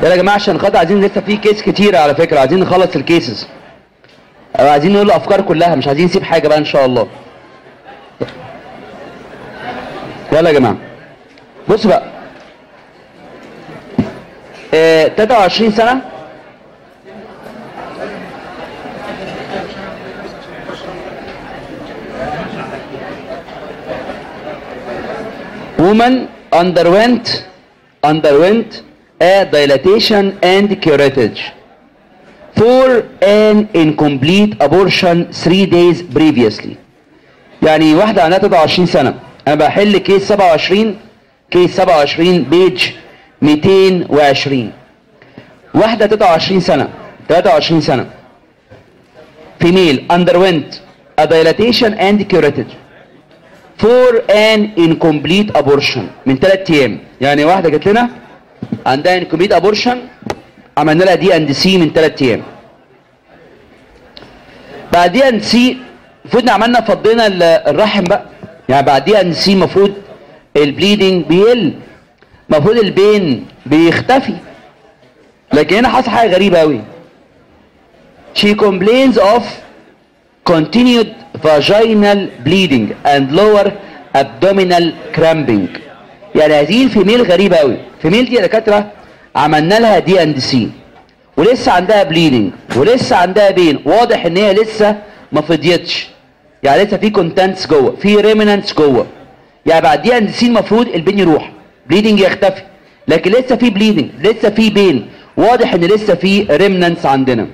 يلا يا جماعه عشان خاطر عايزين لسه في كيس كتير على فكره عايزين نخلص الكيسز عايزين نقول الافكار كلها مش عايزين نسيب حاجه بقى ان شاء الله يلا يا جماعه بصوا بقى آه 23 سنه woman underwent underwent a dilatation and curettage for an incomplete abortion three days previously يعني واحدة عندها 23 سنة أنا بحل كيس 27 كيس 27 بيج 220 واحدة 23 سنة 23 سنة female underwent a dilatation and curettage for an incomplete abortion من ثلاث ايام يعني واحده جت لنا عندها incomplete abortion عملنا لها دي اند سي من ثلاث ايام بعد دي اند سي المفروض عملنا فضينا ال- الرحم بقى يعني بعد دي اند سي المفروض البليدنج بيقل المفروض البين بيختفي لكن هنا حصل حاجه غريبه قوي she complains of continued vaginal bleeding and lower abdominal cramping يعني هذه الفيميل غريبة قوي فيميل دي يا دكاترة عملنا لها دي اند سي ولسه عندها بليدنج ولسه عندها بين واضح ان هي لسه ما فضيتش يعني لسه في كونتنتس جوه في ريمنانتس جوه يعني بعد دي اند سي المفروض البين يروح بليدنج يختفي لكن لسه في بليدنج لسه في بين واضح ان لسه في ريمنانتس عندنا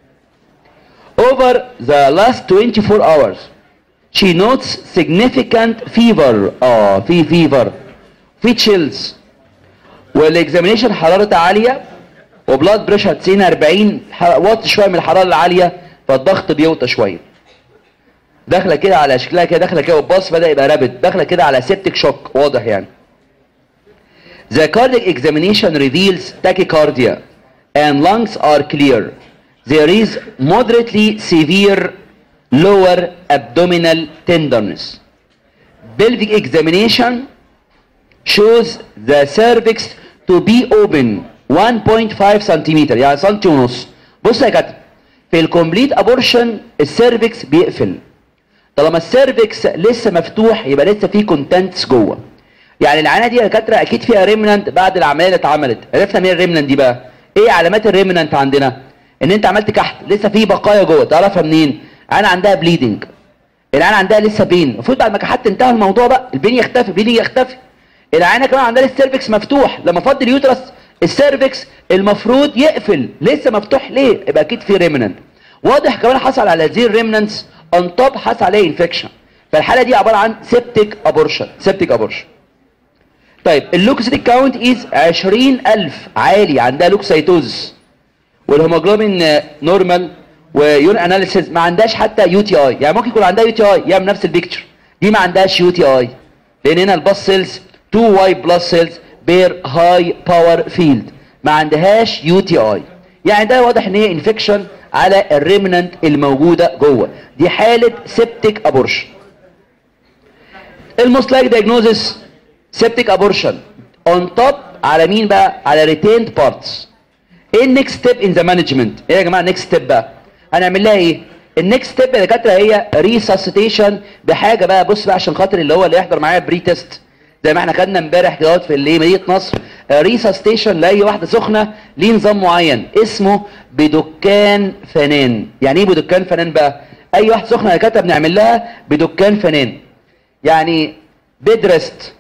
Over the last 24 hours, she notes significant fever. اه في fever. في chills. والاكزامينيشن حرارتها عالية وبلاد بريشر 90 40 ح- واطي شوية من الحرارة العالية فالضغط بيوطى شوية. داخلة كده على شكلها كده داخلة كده والباص بدأ يبقى رابد داخلة كده على سيبتك شوك واضح يعني. The cardiac examination reveals tachycardia and lungs are clear. There is moderately severe lower abdominal tenderness. Pelvic examination shows the cervix to be open 1.5 سنتيمتر يعني سنتي ونص. بص يا كابتن في الكومبليت ابورشن السيرفكس بيقفل. طالما السيرفكس لسه مفتوح يبقى لسه في كونتنتس جوه. يعني العينه دي يا دكاتره اكيد فيها ريمننت بعد العمليه اللي اتعملت عرفنا مين الريمننت دي بقى ايه علامات الريمننت عندنا ان انت عملت كحت لسه في بقايا جوه تعرفها منين عين عندها بليدنج العين عندها لسه بين المفروض بعد ما كحت انتهى الموضوع بقى البين يختفي البليدنج يختفي العينه كمان عندها السيرفكس مفتوح لما فضي اليوترس السيرفكس المفروض يقفل لسه مفتوح ليه يبقى اكيد في ريمننت واضح كمان حصل على هذه الريمننتس اون توب حصل عليه انفكشن فالحاله دي عباره عن سيبتيك ابورشن سيبتيك ابورشن طيب اللوكسيتيك كاونت از 20000 عالي عندها لوكسيتوز والهيموجلوبين نورمال ويون اناليسيز ما عندهاش حتى يو تي اي يعني ممكن يكون عندها يو تي اي يعمل نفس البيكتشر دي ما عندهاش يو تي اي لان هنا الباس سيلز 2 واي بلس سيلز بير هاي باور فيلد ما عندهاش يو تي اي يعني ده واضح ان هي انفكشن على الريمننت الموجوده جوه دي حاله سيبتيك ابورشن الموست لايك دايجنوزس سيبتيك ابورشن اون توب على مين بقى على ريتيند بارتس ايه النكست ستيب ان ذا مانجمنت ايه يا جماعه النكست ستيب بقى هنعمل لها ايه النكست ستيب يا دكاتره هي ريساسيتيشن بحاجه بقى بص بقى عشان خاطر اللي هو اللي يحضر معايا بري تيست زي ما احنا خدنا امبارح كده في اللي مدينه نصر ريساسيتيشن لاي واحده سخنه ليه نظام معين اسمه بدكان فنان يعني ايه بدكان فنان بقى اي واحده سخنه يا دكاتره بنعمل لها بدكان فنان يعني بيد ريست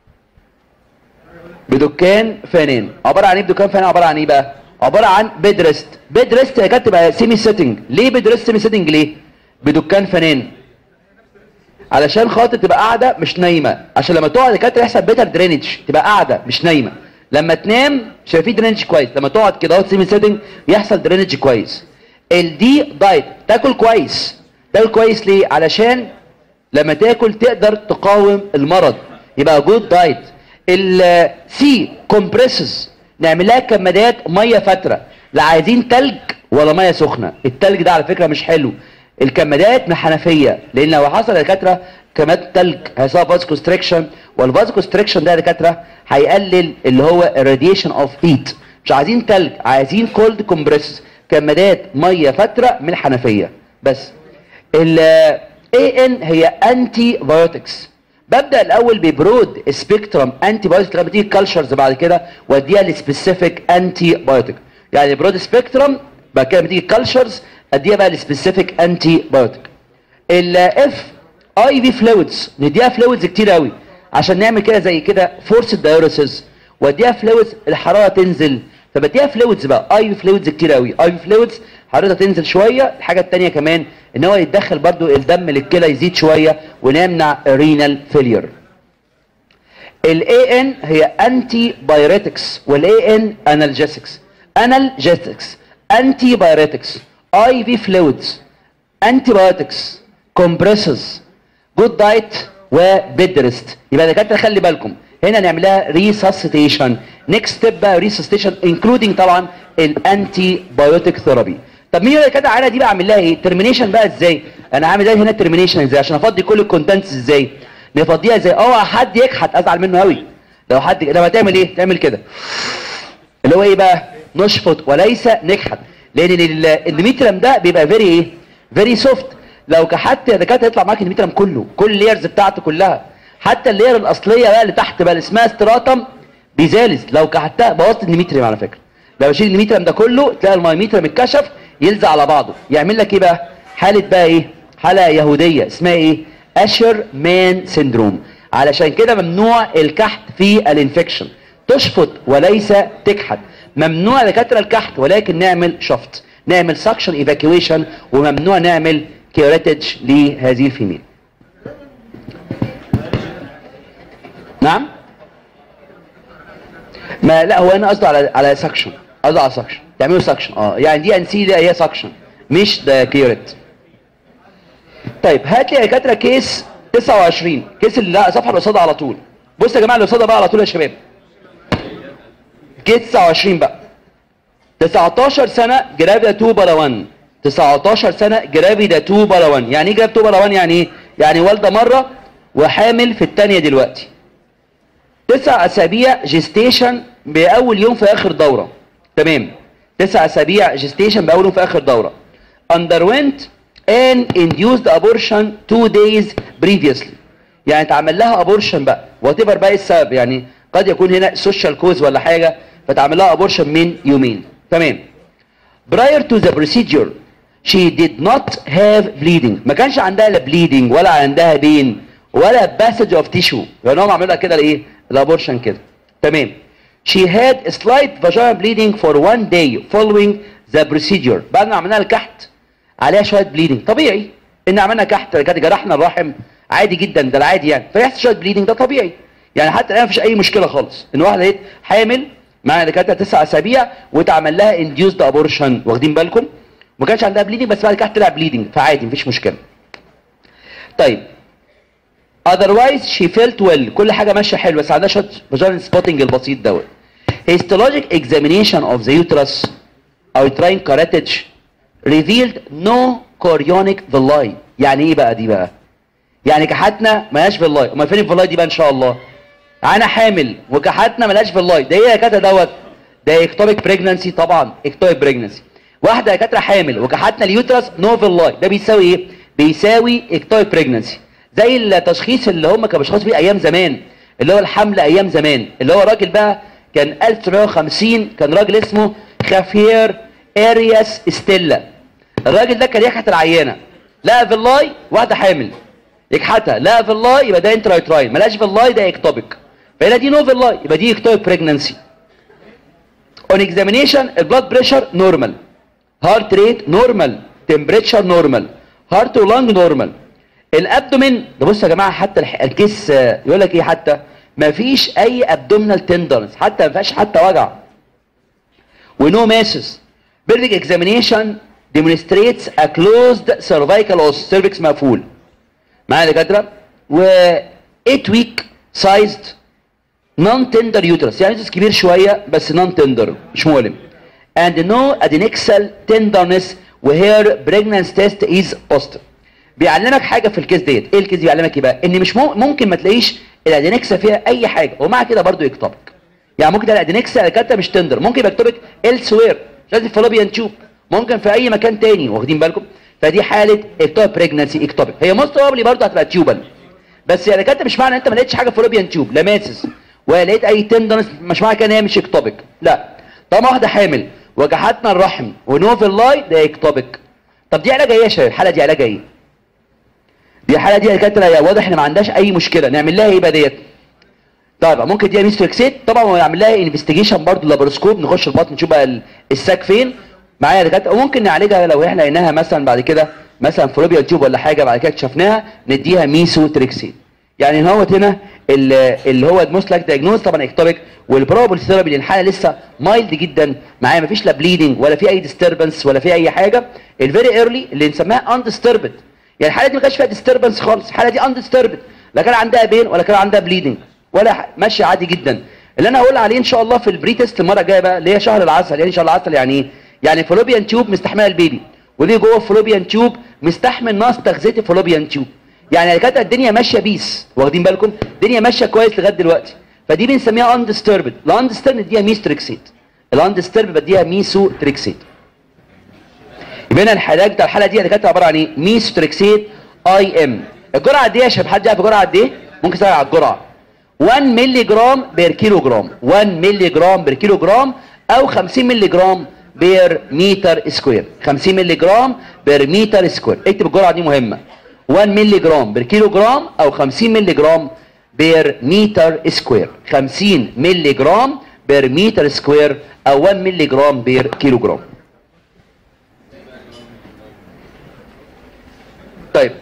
بدكان فنان عباره عن ايه بدكان فنان عباره عن ايه بقى عباره عن بيد ريست بيد ريست يا كانت تبقى سيمي سيتنج ليه بيد ريست سيمي سيتنج ليه بدكان فنان علشان خاطر تبقى قاعده مش نايمه عشان لما تقعد كانت يحصل بيتر درينج تبقى قاعده مش نايمه لما تنام مش هيبقى في درينج كويس لما تقعد كده اهوت سيمي سيتنج يحصل درينج كويس الدي دايت تاكل كويس تاكل كويس ليه علشان لما تاكل تقدر تقاوم المرض يبقى جود دايت السي كومبريسز نعمل لها كمادات ميه فتره لا عايزين تلج ولا ميه سخنه التلج ده على فكره مش حلو الكمادات من حنفيه لان لو حصل يا دكاتره كماد تلج هيحصل فاز كونستريكشن والفاز كونستريكشن ده يا دكاتره هيقلل اللي هو الراديشن اوف هيت مش عايزين تلج عايزين كولد كومبريس كمادات ميه فتره من الحنفيه بس ال ان هي انتي بايوتكس ببدا الاول ببرود سبيكترم انتي بايوتيك لما تيجي كالشرز بعد كده واديها لسبيسيفيك انتي بايوتيك يعني برود سبيكترم بعد كده لما تيجي كالشرز اديها بقى لسبيسيفيك انتي بايوتيك الاف اي في فلويدز نديها فلويدز كتير قوي عشان نعمل كده زي كده فورس دايوريسز واديها فلويدز الحراره تنزل فبديها فلويدز بقى اي فلويدز كتير قوي اي فلويدز حرارتها تنزل شويه الحاجه الثانيه كمان ان هو يتدخل برضو الدم للكلى يزيد شويه ونمنع رينال فيلير الاي ان هي انتي بايريتكس والاي ان انالجيسكس انالجيسكس انتي بايريتكس اي في فلويدز انتي بايوتكس كومبريسز جود دايت وبيد ريست يبقى دكاتره خلي بالكم هنا نعملها ريساسيتيشن نيكست ستيب بقى ريساسيتيشن انكلودنج طبعا الانتي بايوتيك ثيرابي طب مين اللي كده على دي بقى اعمل لها ايه ترمينيشن بقى ازاي انا هعمل ده هنا ترمينيشن ازاي عشان افضي كل الكونتنتس ازاي نفضيها ازاي اوعى حد يكحت ازعل منه قوي لو حد لما تعمل ايه تعمل كده اللي هو ايه بقى نشفط وليس نكحت لان ال- الميترم ده بيبقى فيري ايه فيري سوفت لو كحت يا دكاتره يطلع معاك الميترم كله كل الليرز بتاعته كلها حتى اللير الاصليه بقى اللي تحت بقى اللي اسمها ستراتم بيزالز لو كحتها بوظت الميترم على فكره لو اشيل الميترم ده كله تلاقي الميترم اتكشف يلزق على بعضه يعمل لك ايه بقى حاله بقى ايه حاله يهوديه اسمها ايه اشر مان سيندروم علشان كده ممنوع الكحت في الانفكشن تشفط وليس تكحت ممنوع دكاتره الكحت ولكن نعمل شفط نعمل سكشن ايفاكيويشن وممنوع نعمل كيوريتج لهذه الفيميل نعم ما لا هو انا قصده على على سكشن قصده على سكشن تعملوا سكشن اه يعني دي ان سي دي هي سكشن مش ده كيوريت طيب هات لي يا دكاتره كيس 29 كيس اللي لا الصفحه اللي قصادها على طول بصوا يا جماعه اللي قصادها بقى على طول يا شباب كيس 29 بقى 19 سنه جرافيدا 2 بلا 1 19 سنه جرافيدا 2 بلا 1 يعني ايه جرافيدا 2 بلا 1 يعني ايه يعني والده مره وحامل في الثانيه دلوقتي تسع اسابيع جيستيشن باول يوم في اخر دوره تمام تسع اسابيع جيستيشن باول يوم في اخر دوره underwent an induced abortion two days previously يعني اتعمل لها abortion بقى وات بقى ايه السبب يعني قد يكون هنا social cause ولا حاجه فتعمل لها abortion من يومين تمام prior to the procedure she did not have bleeding ما كانش عندها لا bleeding ولا عندها pain ولا passage of tissue يعني هم عملوا لها كده الايه الابورشن كده تمام she had slight vaginal bleeding for one day following the procedure بعد ما عملنا الكحت عليها شويه bleeding طبيعي ان عملنا كحت كانت جرحنا الرحم عادي جدا ده العادي يعني فيحصل شويه bleeding ده طبيعي يعني حتى الان مفيش اي مشكله خالص ان واحده لقيت حامل مع دكاتره تسع اسابيع واتعمل لها induced abortion واخدين بالكم ما كانش عندها bleeding بس بعد الكحت طلع bleeding فعادي مفيش مشكله طيب otherwise she felt well كل حاجه ماشيه حلو بس عندها شويه فاجينال سبوتنج البسيط دوت histologic examination of the uterus او uterine carotid revealed no chorionic villi يعني ايه بقى دي بقى يعني كحتنا ملهاش فيلاي امال فين الفيلاي دي بقى ان شاء الله انا حامل وكحتنا ملهاش فيلاي ده ايه يا كاتا دوت ده اكتوبيك بريجنانسي طبعا اكتوبيك بريجنانسي واحده يا كاتره حامل وكحتنا اليوترس نو فيلاي ده بيساوي ايه بيساوي اكتوبيك بريجنانسي زي التشخيص اللي هم كانوا بيشخصوا بيه ايام زمان اللي هو الحمل ايام زمان اللي هو راجل بقى كان 1950 كان راجل اسمه خافير ارياس ستيلا الراجل ده كان يكحت العيانه لقى فيلاي واحده حامل يكحتها لقى فيلاي يبقى ده انترايتراين ملاش فيلاي ده اكتوبيك فهنا دي نو فيلاي يبقى دي اكتوبيك بريجنانسي اون اكزامينيشن البلاد بريشر نورمال هارت ريت نورمال تمبريتشر نورمال هارت ولانج نورمال الابدومين ده بصوا يا جماعه حتى الح- الكيس آه، يقول لك ايه حتى ما فيش اي ابدومينال تندرنس حتى ما فيهاش حتى وجع ونو ماسس بيرفكت اكزامينيشن demonstrates a closed cervical os cervix مقفول معايا يا دكاتره و 8 week sized non tender uterus يعني uterus كبير شويه بس non tender مش مؤلم and no adnexal tenderness وhere pregnancy test is positive بيعلمك حاجه في الكيس ديت ايه الكيس دي بيعلمك ايه بقى ان مش مم- ممكن ما تلاقيش الادينكسا فيها اي حاجه ومع كده برضو يكتبك يعني ممكن تلاقي ادينكس الكاتا مش تندر ممكن يبقى اكتوبك elsewhere مش لازم فالوبيان تيوب ممكن في اي مكان تاني واخدين بالكم فدي حاله اكتوبك بريجنسي اكتوبك هي موست بروبلي برضه هتبقى تيوبال بس يعني كانت مش معنى انت ما لقيتش حاجه فالوبيان تيوب لا ماسس ولا لقيت اي تندنس مش معنى كده ان هي مش اكتوبك لا طالما واحده حامل وجعتنا الرحم ونوفل لاي ده اكتوبك طب دي علاج ايه يا شباب الحاله دي علاج ايه دي الحاله دي يا دكاتره يا واضح ان ما عندهاش اي مشكله نعمل لها ايه بقى ديت طيب ممكن دي ميستريكسيت طبعا نعمل لها انفستيجيشن برضه لابروسكوب نخش البطن نشوف بقى ال- الساك فين معايا يا دكاتره وممكن نعالجها لو احنا لقيناها مثلا بعد كده مثلا فلوبيا تيوب ولا حاجه بعد كده اكتشفناها نديها ميسو تريكسيت يعني هو هنا ال- اللي هو الموست لايك دايجنوز طبعا اكتوبيك والبروبل ثيرابي لان الحاله لسه مايلد جدا معايا مفيش لا بليدنج ولا في اي ديستربنس ولا في اي حاجه الفيري ايرلي اللي نسميها اندستربد يعني الحاله دي ما كانش فيها ديستربنس خالص الحاله دي اندستربد لا كان عندها بين ولا كان عندها بليدنج ولا ح- ماشيه عادي جدا اللي انا هقول عليه ان شاء الله في البري تيست المره الجايه بقى اللي هي شهر العسل يعني شهر العسل يعني ايه يعني فلوبيان تيوب مستحمله البيبي ودي جوه فلوبيان تيوب مستحمل نقص تغذيه فلوبيان تيوب يعني كانت الدنيا ماشيه بيس واخدين بالكم الدنيا ماشيه كويس لغايه دلوقتي فدي بنسميها اندستربد الاندستربد نديها ميستريكسيت الاندستربد بديها ميسو تريكسيت يبقى هنا الحالات بتاع الحاله دي كانت عباره عن ايه ميستريكسيت اي ام الجرعه قد ايه يا شباب حد يعرف الجرعه قد ايه ممكن تسال على الجرعه 1 مللي جرام بير كيلو جرام 1 مللي جرام بير كيلو جرام او 50 مللي جرام بير متر سكوير 50 مللي جرام بير متر سكوير اكتب الجرعه دي مهمه 1 مللي جرام بير كيلو جرام او 50 مللي جرام بير متر سكوير 50 مللي جرام بير متر سكوير او 1 مللي جرام بير كيلو جرام طيب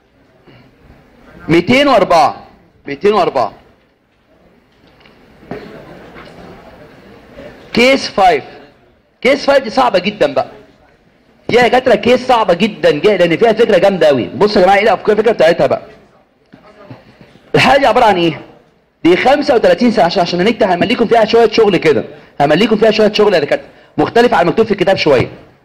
204 204 كيس 5 كيس 5 دي صعبه جدا بقى يا دكاتره كيس صعبه جدا جدا لان فيها فكره جامده قوي بصوا يا جماعه ايه الافكار الفكره بتاعتها بقى الحاله دي عباره عن ايه دي 35 ساعه عشان عشان نكتب هنمليكم فيها شويه شغل كده همليكم فيها شويه شغل يا دكاتره مختلف عن المكتوب في الكتاب شويه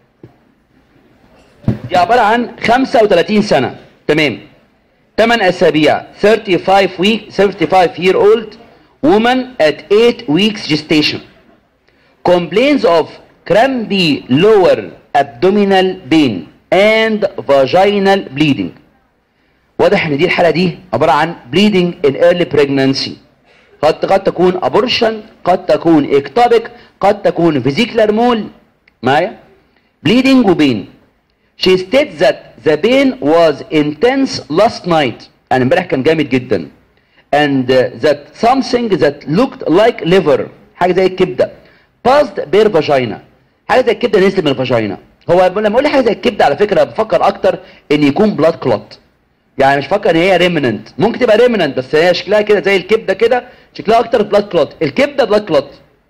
دي عباره عن 35 سنه تمام 8 اسابيع 35 week 35 year old woman at 8 weeks gestation complains of crampy lower abdominal pain and vaginal bleeding واضح ان دي الحاله دي عباره عن bleeding in early pregnancy قد قد تكون abortion قد تكون ectopic قد تكون vesicular mole معايا bleeding وبين she states that the pain was intense last night يعني امبارح كان جامد جدا and uh, that something that looked like liver حاجه زي الكبده passed bare vagina حاجه زي الكبده نزلت من الفاجينا هو لما اقول حاجه زي الكبده على فكره بفكر اكتر ان يكون بلاد كلوت يعني مش فاكر ان هي ريمننت ممكن تبقى ريمننت بس هي شكلها كده زي الكبده كده شكلها اكتر بلاد كلوت الكبده بلاد كلوت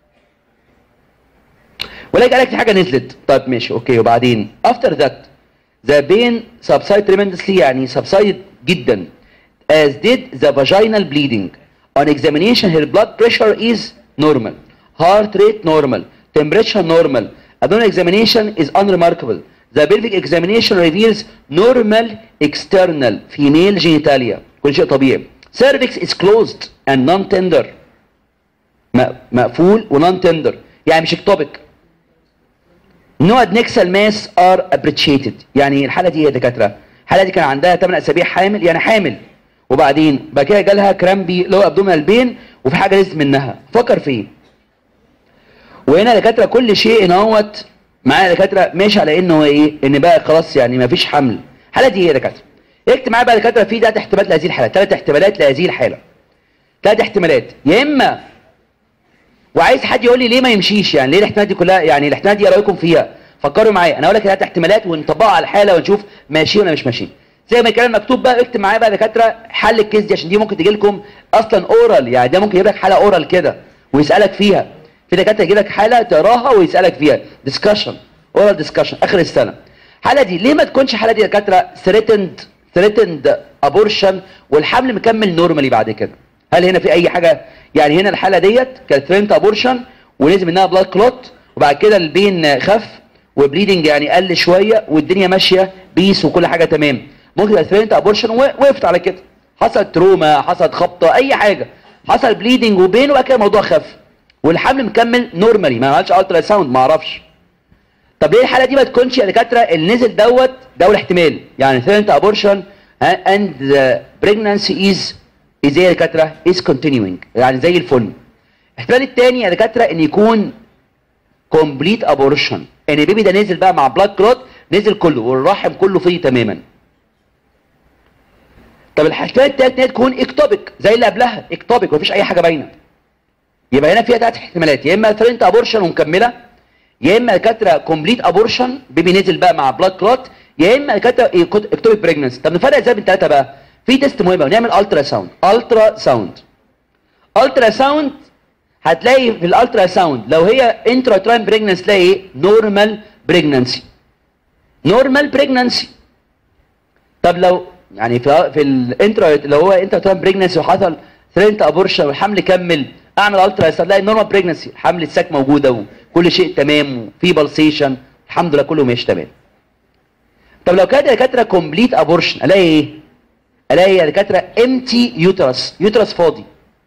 ولكن قالك في حاجه نزلت طيب ماشي اوكي وبعدين after that the pain subside tremendously يعني subsided جدا as did the vaginal bleeding on examination her blood pressure is normal heart rate normal temperature normal abdominal examination is unremarkable the pelvic examination reveals normal external female genitalia كل شيء طبيعي cervix is closed and non-tender م- مقفول ونون تندر يعني مش اكتوبك نوع نكسل ماس ار ابريتشيتد يعني الحاله دي يا دكاتره الحاله دي كان عندها 8 اسابيع حامل يعني حامل وبعدين بعد كده جالها كرامبي لو ابدومينال بين وفي حاجه نزلت منها فكر في ايه وهنا يا دكاتره كل شيء اهوت معايا يا دكاتره ماشي على انه ايه ان بقى خلاص يعني ما فيش حمل الحاله دي ايه يا دكاتره اكتب معايا بقى يا دكاتره في ثلاث احتمالات لهذه الحاله ثلاث احتمالات لهذه الحاله ثلاث احتمالات يا اما وعايز حد يقول لي ليه ما يمشيش يعني ليه الاحتمالات دي كلها يعني الاحتمالات دي ايه رايكم فيها فكروا معايا انا هقول لك ثلاث احتمالات ونطبقها على الحاله ونشوف ماشي ولا مش ماشي زي ما الكلام مكتوب بقى اكتب معايا بقى يا دكاتره حل الكيس دي عشان دي ممكن تجي لكم اصلا اورال يعني ده ممكن يجيب لك حاله اورال كده ويسالك فيها في دكاتره يجي لك حاله تقراها ويسالك فيها ديسكشن اورال ديسكشن اخر السنه الحاله دي ليه ما تكونش الحاله دي يا دكاتره ثريتند ثريتند ابورشن والحمل مكمل نورمالي بعد كده هل هنا في اي حاجه يعني هنا الحاله ديت كانت ثريتند ابورشن ونزل منها بلاد كلوت وبعد كده البين خف وبليدنج يعني قل شويه والدنيا ماشيه بيس وكل حاجه تمام ممكن تبقى ثريتند ابورشن وقفت على كده حصل تروما حصل خبطه اي حاجه حصل بليدنج وبين وبعد كده الموضوع خف والحمل مكمل نورمالي ما عملش الترا ساوند ما اعرفش طب ليه الحاله دي ما تكونش يا دكاتره اللي نزل دوت ده اول احتمال يعني ثيرنت ابورشن اند بريجنانسي از از ايه يا دكاتره از كونتينيوينج يعني زي الفل الاحتمال الثاني يا دكاتره ان يكون كومبليت ابورشن ان البيبي ده نزل بقى مع بلاك كلوت نزل كله والرحم كله فيه تماما طب الاحتمال الثالث ان تكون اكتوبيك زي اللي قبلها اكتوبيك مفيش اي حاجه باينه يبقى هنا فيها ثلاث احتمالات يا اما ثرنت ابورشن ومكمله يا اما دكاتره كومبليت ابورشن بيبي نزل بقى مع بلاد كلوت يا اما دكاتره اكتوبيك بريجننسي طب نفرق ازاي بين الثلاثه بقى في تيست مهم ونعمل الترا ساوند الترا ساوند الترا ساوند هتلاقي في الالترا ساوند لو هي انترا تراين بريجننسي تلاقي ايه نورمال بريجننسي نورمال بريجننسي طب لو يعني في في الانترا اللي هو انترا تراين بريجننسي وحصل ثرنت ابورشن والحمل كمل اعمل الترا تلاقي نورمال بريجننسي حمل الساك موجوده وكل شيء تمام وفي بالسيشن الحمد لله كله ماشي تمام طب لو كانت دكاتره كومبليت ابورشن الاقي ايه الاقي يا دكاتره امتي يوترس يوترس فاضي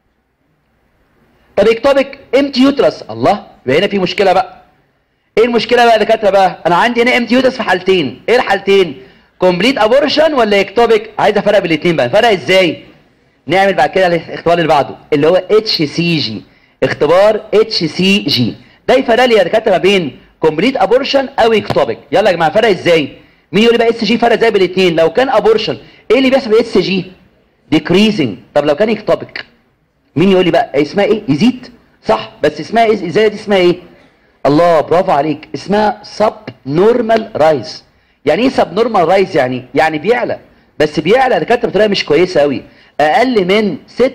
طب اكتوبك امتي يوترس الله يبقى هنا في مشكله بقى ايه المشكله بقى يا دكاتره بقى انا عندي هنا امتي يوترس في حالتين ايه الحالتين كومبليت ابورشن ولا اكتوبك عايز افرق بين الاثنين بقى فرق ازاي نعمل بعد كده الاختبار اللي بعده اللي هو اتش سي جي اختبار اتش سي جي ده يفرق لي يا دكاتره ما بين كومبليت ابورشن او اكتوبك يلا يا جماعه فرق ازاي مين يقول لي بقى اس جي فرق ازاي بين الاثنين لو كان ابورشن ايه اللي بيحصل بالاس جي ديكريزنج طب لو كان اكتوبك مين يقول لي بقى اسمها ايه يزيد صح بس اسمها ايه ازاي دي اسمها ايه الله برافو عليك اسمها سب نورمال رايز يعني ايه سب نورمال رايز يعني يعني بيعلى بس بيعلى يا دكاتره بطريقه مش كويسه قوي اقل من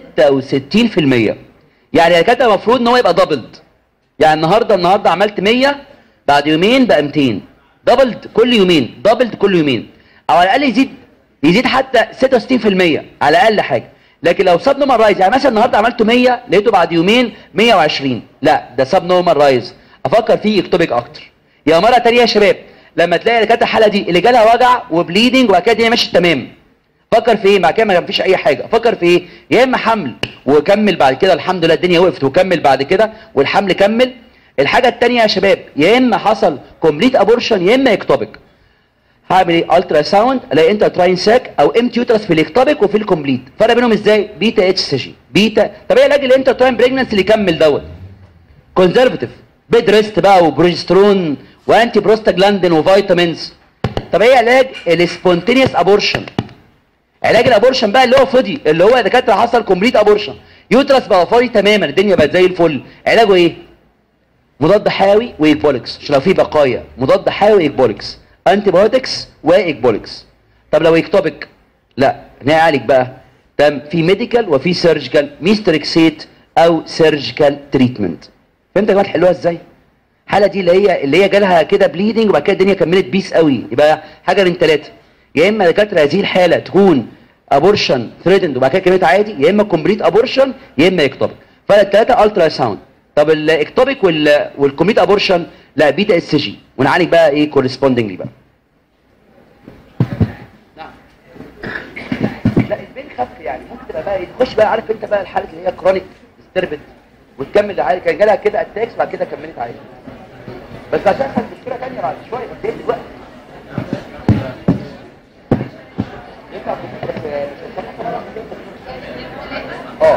66% يعني يا دكاتره المفروض ان هو يبقى دبلد يعني النهارده النهارده عملت 100 بعد يومين بقى 200 دبلد كل يومين دبلد كل يومين او على الاقل يزيد يزيد حتى 66% على اقل حاجه لكن لو سب نورمال رايز يعني مثلا النهارده عملته 100 لقيته بعد يومين 120 لا ده سب نورمال رايز افكر فيه يكتبك اكتر يا مره ثانيه يا شباب لما تلاقي اللي كانت الحاله دي اللي جالها وجع وبليدنج وبعد كده الدنيا ماشيه تمام فكر في ايه بعد كده ما فيش اي حاجه فكر في ايه يا اما حمل وكمل بعد كده الحمد لله الدنيا وقفت وكمل بعد كده والحمل كمل الحاجه الثانيه يا شباب يا اما حصل كومبليت ابورشن يا اما اكتوبك هعمل ايه الترا ساوند الاقي انت تراين ساك او امتي يوترس في الاكتوبك وفي الكومبليت فرق بينهم ازاي بيتا اتش سي جي بيتا طب ايه علاج الانتر تراين بريجننسي اللي يكمل دوت كونزرفتيف بيد ريست بقى وبروجسترون وانتي بروستاجلاندين وفيتامينز طب ايه علاج السبونتينيوس ابورشن علاج الابورشن بقى اللي هو فضي اللي هو دكاتره حصل كومبليت ابورشن يوترس بقى فاضي تماما الدنيا بقت زي الفل علاجه ايه مضاد حيوي وايكبوليكس عشان لو في بقايا مضاد حيوي وايكبوليكس انتي بايوتكس وايكبوليكس طب لو اكتوبك لا نعالج بقى تم في ميديكال وفي سيرجيكال ميستريكسيت او سيرجيكال تريتمنت فهمت يا جماعه تحلوها ازاي الحاله دي اللي هي اللي هي جالها كده بليدنج وبعد كده الدنيا كملت بيس قوي يبقى حاجه من ثلاثه يا اما دكاتره هذه الحاله تكون ابورشن ثريتند وبعد كده كملت عادي يا اما كومبليت ابورشن يا اما اكتوبك فالثلاثه الترا ساوند طب الاكتوبيك وال والكومبليت ابورشن لا بيتا اس جي ونعالج بقى ايه كورسبوندنجلي بقى نعم لا البين خف يعني ممكن تبقى بقى تخش بقى عارف انت بقى الحاله اللي هي كرونيك ديستربت وتكمل عادي كان جالها كده اتاكس بعد كده كملت عادي بس عشان كانت مشكله ثانيه بعد شويه بس هي دلوقتي ينفع بس اه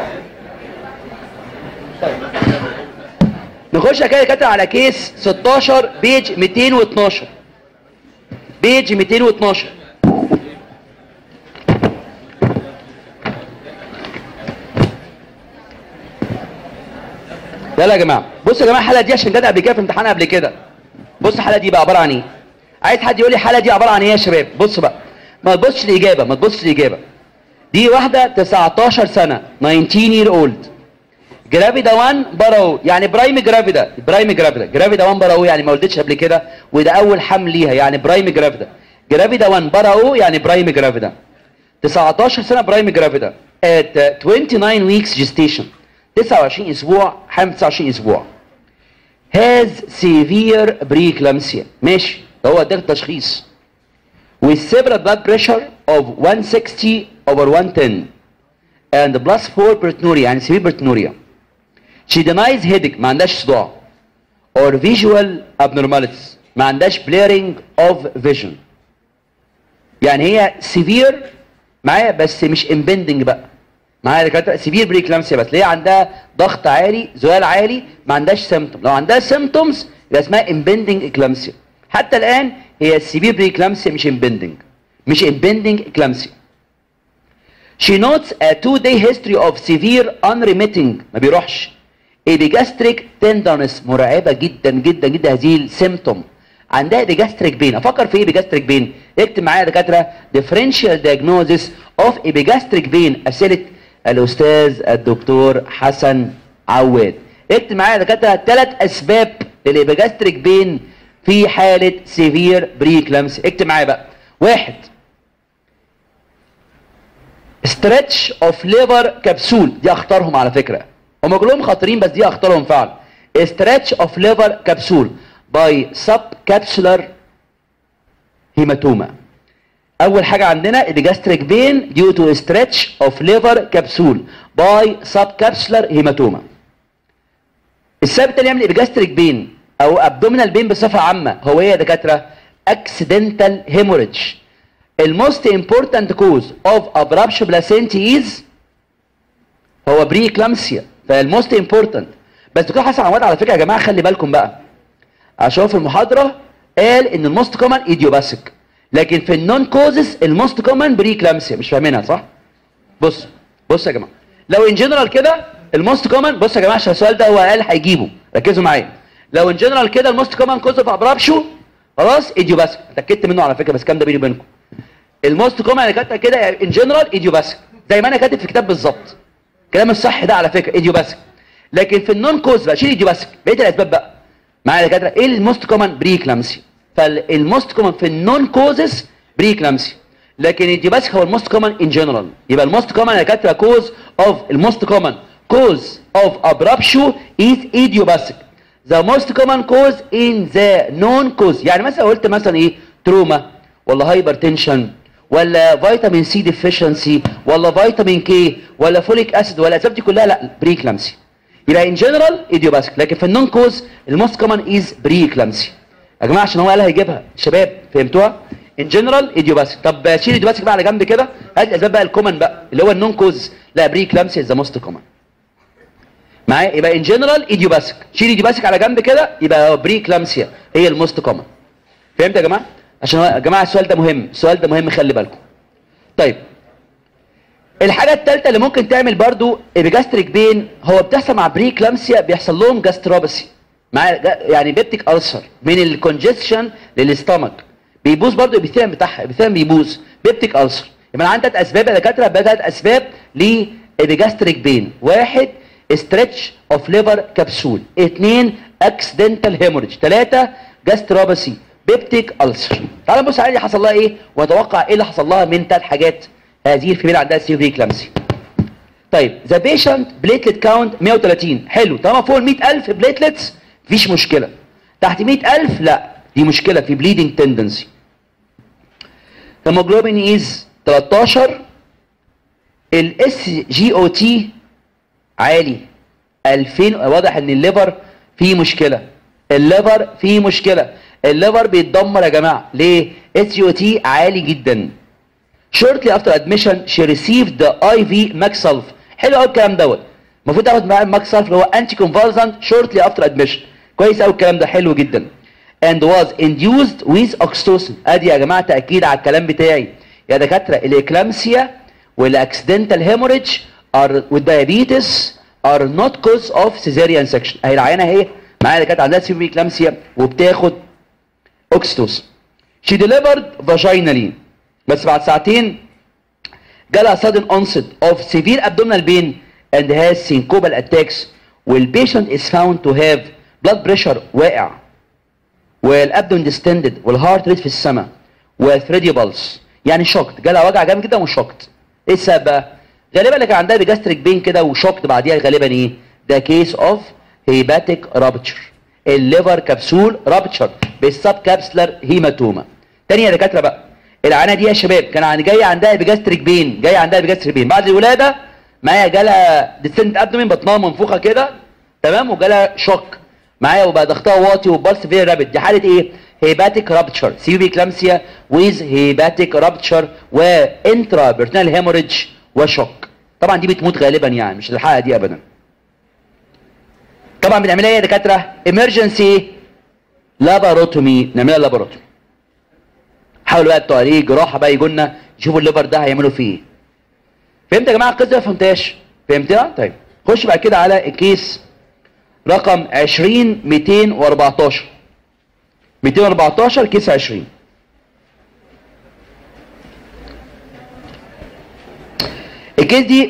طيب نخش كده كده على كيس 16 بيج 212 بيج 212 يلا يا جماعه بصوا يا جماعه الحلقه دي عشان جت قبل كده في امتحان قبل كده بص الحلقه دي بقى عباره عن ايه عايز حد يقول لي الحلقه دي عباره عن ايه يا شباب بصوا بقى ما تبصش الاجابه ما تبصش الاجابه دي واحده 19 سنه 19 year old جرافيدا 1 براو يعني برايم جرافيدا برايم جرافيدا جرافيدا 1 براو يعني ما ولدتش قبل كده وده اول حمل ليها يعني برايم جرافيدا جرافيدا 1 براو يعني برايم جرافيدا 19 سنه برايم جرافيدا at 29 weeks gestation 29 اسبوع حامل 29 اسبوع has severe preeclampsia ماشي ده هو ده التشخيص with several blood pressure of 160 over 110 and plus 4 proteinuria يعني severe proteinuria she denies headache ما عندهاش صداع or visual abnormalities ما عندهاش blurring of vision يعني هي severe معايا بس مش impending بقى معايا دكاتره سيفير بريكلامسيا بس اللي هي عندها ضغط عالي زوال عالي ما عندهاش سيمتوم لو عندها سيمتومز يبقى اسمها امبندنج اكلامسيا حتى الان هي السيفير بريكلامسيا مش امبندنج مش امبندنج اكلامسيا She notes a two-day history of severe unremitting ما بيروحش epigastric tenderness مرعبة جدا جدا جدا هذه السيمتوم عندها epigastric pain افكر في ايه epigastric pain اكتب معايا يا دكاتره differential diagnosis of epigastric pain اسئله الاستاذ الدكتور حسن عواد اكتب معايا يا دكاتره ثلاث اسباب للابيجاستريك بين في حاله سيفير بريكلامس اكتب معايا بقى واحد ستريتش اوف ليفر كبسول دي اختارهم على فكره هم كلهم خاطرين بس دي اختارهم فعلا ستريتش اوف ليفر كبسول باي سب كابسولار هيماتوما اول حاجه عندنا الجاستريك بين ديو تو ستريتش اوف ليفر كبسول باي سب كابسولار هيماتوما السبب التاني يعمل الجاستريك بين او ابدومينال بين بصفه عامه هو ايه يا دكاتره اكسيدنتال هيموريدج الموست امبورتنت كوز اوف ابرابش بلاسنتي از هو بري كلامسيا فالموست امبورتنت بس دكتور حسن عواد على فكره يا جماعه خلي بالكم بقى عشان في المحاضره قال ان الموست كومن ايديوباثيك لكن في النون كوزز الموست كومن بري كلامسيا مش فاهمينها صح بص بص يا جماعه لو ان جنرال كده الموست كومن بص يا جماعه عشان السؤال ده هو قال هيجيبه ركزوا معايا لو ان جنرال كده الموست كومن كوز اوف ابرابشو خلاص ايديوباثيك اتاكدت منه على فكره بس الكلام ده بيني وبينكم الموست كومن انا كاتب كده ان جنرال ايديوباثيك زي ما انا كاتب في الكتاب بالظبط الكلام الصح ده على فكره ايديوباثيك لكن في النون كوز بقى شيل ايديوباثيك بقيه الاسباب بقى معايا يا دكاتره ايه الموست كومن بري كلامسي فالموست كومن في النون كوزز بري كلامسي لكن الايديوباثيك هو الموست كومن ان جنرال يبقى الموست كومن يا دكاتره كوز اوف الموست كومن كوز اوف ابرابشو از ايديوباثيك ذا موست كومن كوز ان ذا نون كوز يعني مثلا قلت مثلا ايه تروما ولا هايبر تنشن ولا فيتامين سي ديفيشنسي ولا فيتامين كي ولا فوليك اسيد ولا الاسباب دي كلها لا بري كلامسي يبقى ان جنرال ايديوباثيك لكن في النون كوز الموست كومن از بري كلامسي يا جماعه عشان هو قال هيجيبها شباب فهمتوها ان جنرال ايديوباثيك طب شيل ايديوباثيك بقى على جنب كده هات الاسباب بقى الكومن بقى اللي هو النون كوز لا بري كلامسي ذا موست كومن معايا يبقى ان جنرال ايديوباثيك شيل ايديوباثيك على جنب كده يبقى بري كلامسيا هي الموست كومن فهمت يا جماعه عشان يا جماعه السؤال ده مهم السؤال ده مهم خلي بالكم طيب الحاجه الثالثه اللي ممكن تعمل برضو ابيجاستريك بين هو بتحصل مع بري كلامسيا بيحصل لهم جاستروباسي مع يعني بيبتيك ألسر من الكونجستشن للاستمك بيبوظ برضو الابيثيليوم بتاعها الابيثيليوم بيبوظ بيبتيك ألسر يبقى عندي ثلاث اسباب يا دكاتره ثلاث اسباب لابيجاستريك بين واحد ستريتش اوف ليفر كبسول اثنين اكسيدنتال هيموريدج ثلاثه جاستروباسي بيبتيك ألسر تعال نبص على اللي حصل لها ايه ونتوقع ايه اللي حصل لها من ثلاث حاجات هذه الفيميل عندها سيفري كلامسي طيب ذا بيشنت بليتلت كاونت 130 حلو طالما فوق ال 100000 بليتلتس مفيش مشكله تحت 100000 لا دي مشكله في بليدنج تندنسي هيموجلوبين از 13 الاس جي او تي عالي 2000 واضح ان الليفر فيه مشكله الليفر فيه مشكله الليفر بيتدمر يا جماعه ليه اس جي او تي عالي جدا shortly after admission she received the IV Maxalf حلو قوي الكلام دوت المفروض تاخد معاه Maxalf اللي هو anti convulsant shortly after admission كويس قوي الكلام ده حلو جدا and was induced with oxytocin ادي يا جماعه تاكيد على الكلام بتاعي يا دكاتره الاكلامسيا والاكسيدنتال هيموريدج ار والدايابيتس ار نوت كوز اوف سيزاريان سكشن اهي العيانه اهي معايا دكاتره عندها سيفير اكلامسيا وبتاخد اوكسيتوسن she delivered vaginally بس بعد ساعتين جالها sudden onset of severe abdominal pain and has syncopal attacks والبيشنت is found to have blood pressure واقع والابدومن distended والهارت ريت في السماء وثريدي بالس يعني شوكت جالها وجع جامد كده وشوكت ايه السبب بقى؟ غالبا اللي كان عندها بيجاستريك بين كده وشوكت بعديها غالبا ايه؟ ده كيس اوف هيباتيك رابتشر الليفر كبسول رابتشر بالسب كابسلر هيماتوما تاني يا دكاتره بقى العانه دي يا شباب كان عن جايه عندها بيجاستريك بين جايه عندها بيجاستريك بين بعد الولاده معايا جالها ديسنت ابدومين بطنها منفوخه كده تمام وجالها شوك معايا وبقى ضغطها واطي وبلس فيري رابid دي حاله ايه هيباتيك رابتشر سي بي كلامسيا ويز هيباتيك رابتشر وانترا بيرتنال هيموريدج وشوك طبعا دي بتموت غالبا يعني مش الحلقه دي ابدا طبعا بنعملها ايه يا دكاتره ايمرجنسي لاباروتومي نعملها لاباروتومي حاولوا بقى بتوع ايه جراحه بقى يجوا لنا يشوفوا الليفر ده هيعملوا فيه ايه فهمت يا جماعه القصه ما فهمتهاش فهمتها طيب خش بعد كده على الكيس رقم 20 214 214 كيس 20 الكيس دي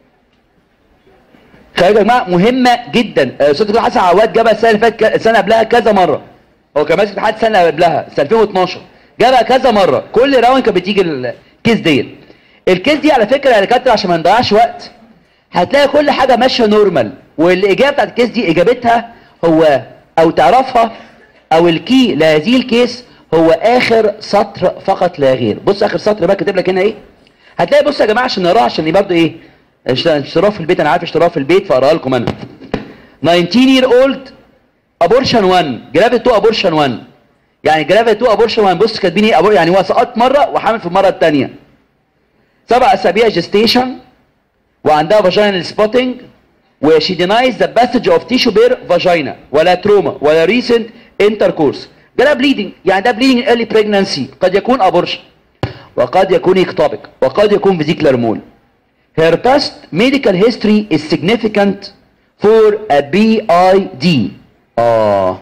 خلي بالك يا جماعه مهمه جدا آه، استاذ دكتور حسن عواد جابها السنه اللي فاتت السنه قبلها كذا مره هو كان ماسك لحد السنه اللي قبلها سنه 2012 جابها كذا مره كل راوند كانت بتيجي الكيس ديت الكيس دي على فكره يا دكاتره عشان ما نضيعش وقت هتلاقي كل حاجه ماشيه نورمال والاجابه بتاعت الكيس دي اجابتها هو او تعرفها او الكي لهذه الكيس هو اخر سطر فقط لا غير بص اخر سطر بقى كاتب لك هنا ايه هتلاقي بص يا جماعه عشان نقراها عشان برضه ايه اشت- اشتراها في البيت انا عارف اشتراها في البيت فاقراها لكم انا 19 year old abortion 1 جرافيت 2 abortion 1 يعني جرافيت 2 abortion 1 بص كاتبين ايه abor- يعني هو سقط مره وحامل في المره الثانيه سبع اسابيع جيستيشن وعندها فاجينال سبوتنج وشي denies the passage of tissue bare vagina ولا تروما ولا ريسنت انتركورس ده بليدنج يعني ده بليدنج early pregnancy قد يكون abortion وقد يكون ectopic وقد يكون vesicular mole her past medical history is significant for a BID اه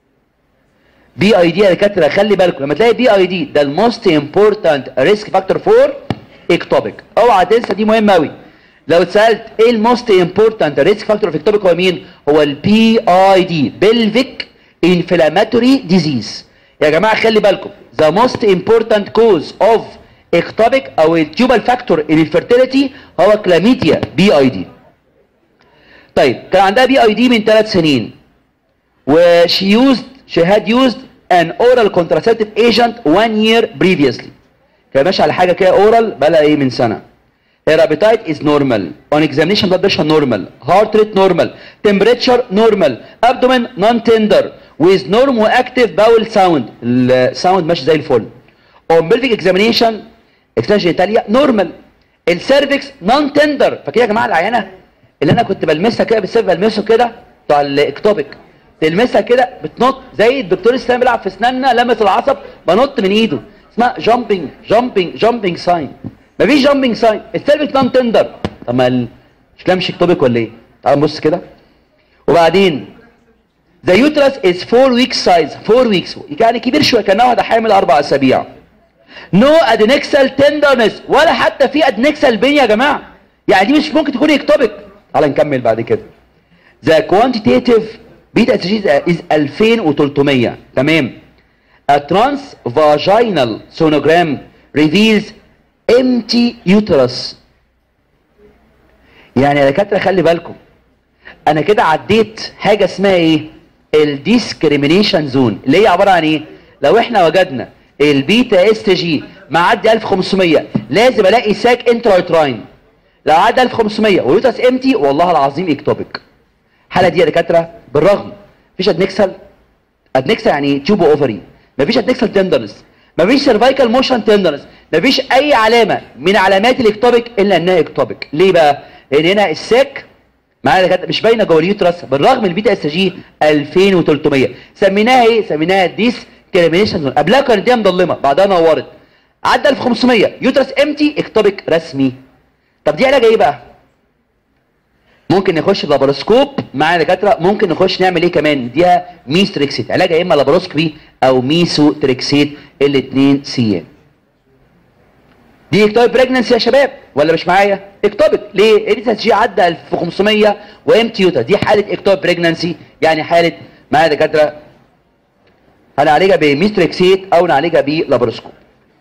بي اي دي يا دكاتره خلي بالكم لما تلاقي بي اي دي ده الموست امبورتنت ريسك فاكتور فور اكتوبيك اوعى تنسى دي مهمه قوي لو اتسالت ايه الموست امبورتنت ريسك فاكتور في اكتوبيك هو مين هو البي اي دي بلفيك انفلاماتوري ديزيز يا جماعه خلي بالكم the most important cause of ectopic او التيوبال فاكتور in infertility هو كلاميديا بي اي دي طيب كان عندها بي اي دي من ثلاث سنين و she used she had used an oral contraceptive agent one year previously كان ماشي على حاجه كده oral بقى ايه من سنه her appetite is normal on examination blood pressure normal heart rate normal temperature normal abdomen non tender with normal active bowel sound الساوند ماشي زي الفل on pelvic examination extension ايطاليا normal السيرفكس نون تندر فاكرين يا جماعه العيانه اللي انا كنت بلمسها كده بالسيف بلمسه كده بتاع الاكتوبيك تلمسها كده بتنط زي الدكتور اسلام بيلعب في اسناننا لمس العصب بنط من ايده اسمها جامبنج جامبنج جامبنج ساين مفيش جامبنج ساين السيرفكس نون تندر طب ما ال- شكلها مش اكتوبيك ولا ايه؟ تعال نبص كده وبعدين The uterus is 4 weeks size 4 weeks يعني كبير شويه كانها واحده حامل اربع اسابيع نو ادنكسال تندرنس ولا حتى في ادنكسال بين يا جماعه يعني دي مش ممكن تكون اكتوبيك تعال نكمل بعد كده ذا كوانتيتيف بيتا اتش از 2300 تمام A transvaginal sonogram reveals empty uterus يعني يا دكاتره خلي بالكم انا كده عديت حاجه اسمها ايه الديسكريميشن زون اللي هي عباره عن ايه لو احنا وجدنا البيتا اس جي معدي 1500 لازم الاقي ساك انترايتراين لو عدى 1500 ويوتس امتي والله العظيم اكتوبيك الحاله دي يا دكاتره بالرغم مفيش ادنكسل ادنكسل يعني تيوبو اوفري مفيش ادنكسل تندرنس مفيش سيرفايكال موشن تندرنس مفيش اي علامه من علامات الاكتوبيك الا انها اكتوبيك ليه بقى لان هنا الساك معايا كده مش باينه جوه اليوترس بالرغم البيتا اس جي 2300 سميناها ايه سميناها ديس كريمينيشن زون قبلها كانت دي مضلمه بعدها نورت عدى 1500 يوترس امتي اكتوبيك رسمي طب دي علاجها ايه بقى ممكن نخش بلابروسكوب مع دكاتره ممكن نخش نعمل ايه كمان نديها ميس تريكسيت علاجها يا اما لابروسكوبي او ميسو تريكسيت الاثنين سي دي اكتوبيك بريجننسي يا شباب ولا مش معايا اكتوبيك ليه ادي جي عدى 1500 وامتي يوتا دي حاله اكتوبيك بريجننسي يعني حاله معايا دكاتره هنعالجها بميستريكسيت او نعالجها بلابروسكوب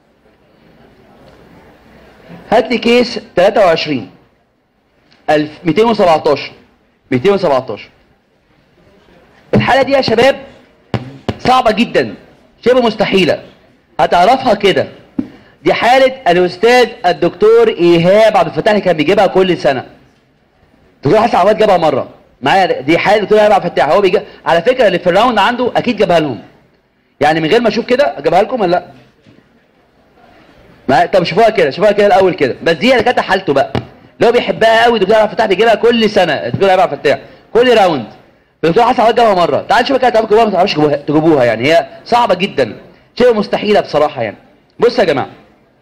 هات لي كيس 23 1000 217 217 الحاله دي يا شباب صعبه جدا شبه مستحيله هتعرفها كده دي حاله الاستاذ الدكتور ايهاب عبد الفتاح اللي كان بيجيبها كل سنه دكتور حسن عواد جابها مره معايا دي حاله دكتور هيبقى فتاح هو بيجي على فكره اللي في الراوند عنده اكيد جابها لهم يعني من غير ما اشوف كده اجيبها لكم ولا لا معايا طب شوفوها كده شوفوها كده الاول كده بس دي اللي كانت حالته بقى اللي هو بيحبها قوي دكتور هيبقى فتاح بيجيبها كل سنه الدكتور هيبقى فتاح كل راوند الدكتور حسن عواد جابها مره تعال شوف كده تعرفوا ما تعرفوش تجيبوها- تجيبوها يعني هي صعبه جدا شبه مستحيله بصراحه يعني بص يا جماعه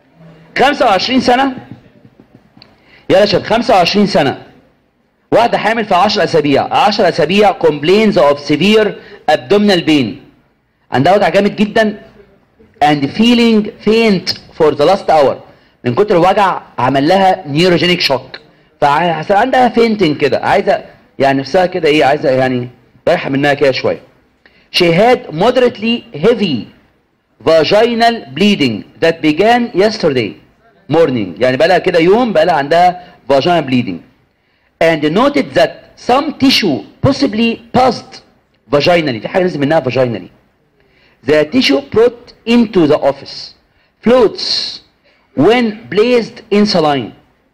25 سنه يلا يا شباب 25 سنه واحده حامل في 10 اسابيع 10 اسابيع complains of severe abdominal pain عندها وجع جامد جدا and feeling faint for the last hour من كتر الوجع عمل لها نيوروجينيك شوك فحصل عندها فينتنج كده عايزه يعني نفسها كده ايه عايزه يعني رايحه منها كده شويه she had moderately heavy vaginal bleeding that began yesterday morning يعني بقى لها كده يوم بقى لها عندها vaginal bleeding and noted that some tissue possibly passed vaginally في حاجه نزل منها vaginally the tissue brought into the office floats when placed in saline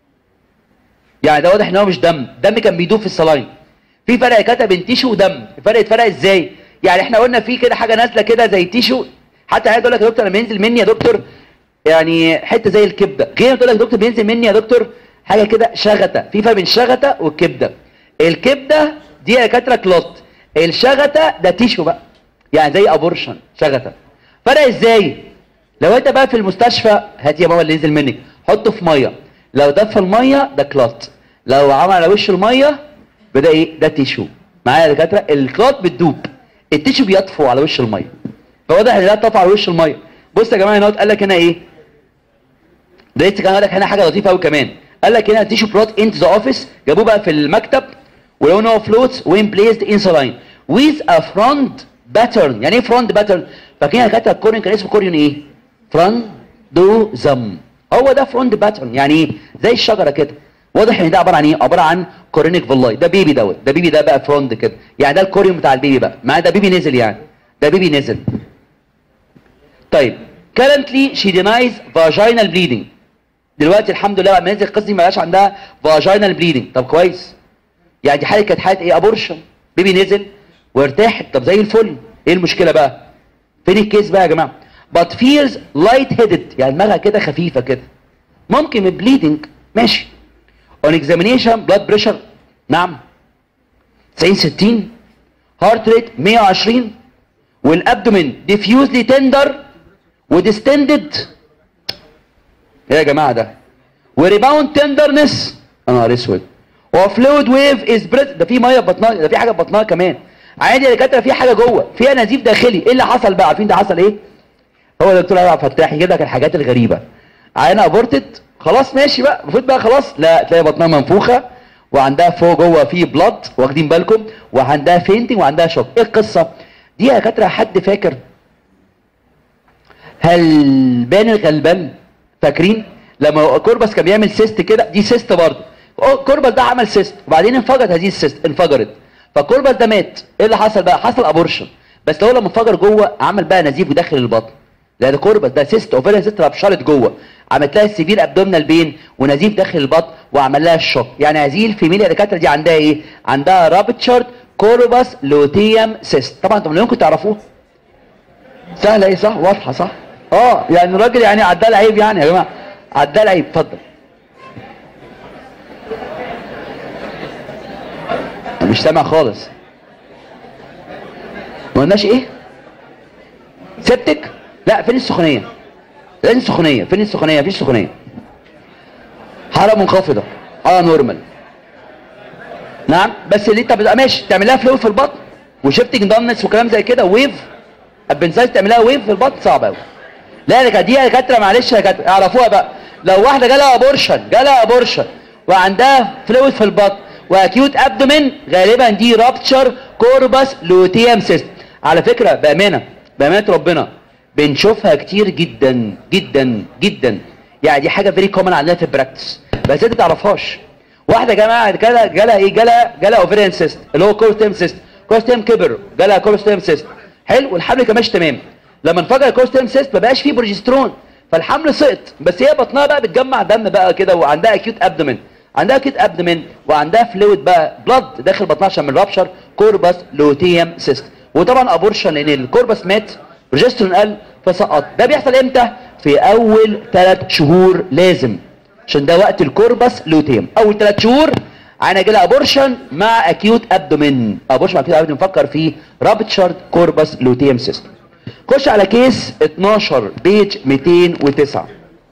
يعني ده واضح ان هو مش دم دم كان بيدوب في الصلاين في فرق كده بين تيشو ودم الفرق اتفرق ازاي يعني احنا قلنا في كده حاجه نازله كده زي تيشو حتى عايز اقول لك يا دكتور لما ينزل مني يا دكتور يعني حته زي الكبده غير تقول لك يا دكتور بينزل مني يا دكتور حاجه كده شغته في فرق بين شغته والكبده الكبده دي يا دكاتره كلوت الشغته ده تيشو بقى يعني زي ابورشن شغته فرق ازاي لو انت بقى في المستشفى هات يا ماما اللي ينزل منك حطه في ميه لو ده في الميه ده كلوت لو عمل على وش الميه بدا ايه ده تيشو معايا يا دكاتره الكلوت بتدوب التيشو بيطفو على وش الميه فواضح ان ده طفى على وش الميه بص يا جماعه هنا قال لك هنا ايه ده لسه كان قال لك هنا حاجه لطيفه قوي كمان قال لك هنا تيشو بروت انت ذا اوفيس جابوه بقى في المكتب ولو ان هو فلوتس وين بليزد ان سلاين ويز ا فرونت باترن يعني ايه فرونت باترن فاكرين كاتب الكوريون كان اسمه كوريون ايه فراندوزم هو ده فرونت باترن يعني ايه زي الشجره كده واضح ان ده عباره عن ايه عباره عن كورينيك فيلاي ده بيبي دوت ده بيبي ده بقى فرونت كده يعني ده الكوريون بتاع البيبي بقى ما ده بيبي نزل يعني ده بيبي نزل طيب currently she denies vaginal bleeding دلوقتي الحمد لله لما نزل القصه دي ما بقاش عندها vaginal bleeding طب كويس يعني دي حاله كانت حاله ايه ابورشن بيبي نزل وارتاحت طب زي الفل ايه المشكله بقى فين الكيس بقى يا جماعه but feels light headed يعني دماغها كده خفيفه كده ممكن من bleeding ماشي on examination blood pressure نعم 90 60 heart rate 120 والابدومين diffusely tender وديستندد ايه يا جماعه ده وريباوند تندرنس يا نهار اسود وفلويد ويف از بريس ده في ميه في بطنها ده في حاجه في بطنها كمان عادي يا دكاتره في حاجه جوه فيها نزيف داخلي ايه اللي حصل بقى عارفين ده حصل ايه هو الدكتور عبد الفتاح يجيب لك الحاجات الغريبه عينه ابورتد خلاص ماشي بقى المفروض بقى خلاص لا تلاقي بطنها منفوخه وعندها فوق جوه في بلاد واخدين بالكم وعندها فينتنج وعندها شوك ايه القصه دي يا دكاتره حد فاكر هل بان الغلبان فاكرين لما كوربس كان بيعمل سيست كده دي سيست برضه كوربس ده عمل سيست وبعدين انفجرت هذه السيست انفجرت فكوربس ده مات ايه اللي حصل بقى حصل ابورشن بس لو لما انفجر جوه عمل بقى نزيف وداخل البطن لا ده كوربس ده سيست اوفيريان سيست ابشرت جوه عملت لها السيفير ابدومينال بين ونزيف داخل البطن وعمل لها الشوك يعني هذه الفيميل يا دكاتره دي عندها ايه عندها رابتشارد كوربس لوتيوم سيست طبعا انتم ممكن تعرفوه سهله ايه صح واضحه صح اه يعني الراجل يعني عداه العيب يعني يا جماعه عداه العيب اتفضل مش سامع خالص ما قلناش ايه سبتك لا فين السخونيه فين السخونيه فين السخونيه مفيش سخونيه حراره منخفضه اه نورمال نعم بس اللي انت بتبقى ماشي تعمل لها فلويد في البطن وشيفتنج دامنس وكلام زي كده ويف البنسايز تعمل لها ويف في البطن صعب قوي لا يا دي يا دكاتره معلش يا دكاتره اعرفوها بقى لو واحده جالها ابورشن جالها ابورشن وعندها فلويد في البطن واكيوت ابدومين غالبا دي رابتشر كوربس لوتيام سيست على فكره بامانه بامانه ربنا بنشوفها كتير جدا جدا جدا يعني دي حاجه فيري كومن عندنا في البراكتس بس انت تعرفهاش واحده يا جماعه جالها جالها ايه جالها جالها اوفيريان سيست اللي هو كورستيم سيست كورستيم كبر جالها كورستيم سيست حلو والحمل كان ماشي تمام لما انفجر الكورستيم سيست ما بقاش فيه بروجسترون فالحمل سقط بس هي بطنها بقى بتجمع دم بقى كده وعندها اكيوت ابدومين عندها كده ابدمن وعندها فلويد بقى بلاد داخل بطنها عشان من رابشر كوربس لوتيوم سيست وطبعا ابورشن لان الكوربس مات بروجسترون قل فسقط ده بيحصل امتى في اول ثلاث شهور لازم عشان ده وقت الكوربس لوتيوم اول ثلاث شهور انا جالها ابورشن مع اكيوت ابدومين ابورشن مع اكيوت ابدومين نفكر في رابتشارد كوربس لوتيوم سيستم خش على كيس 12 بيج 209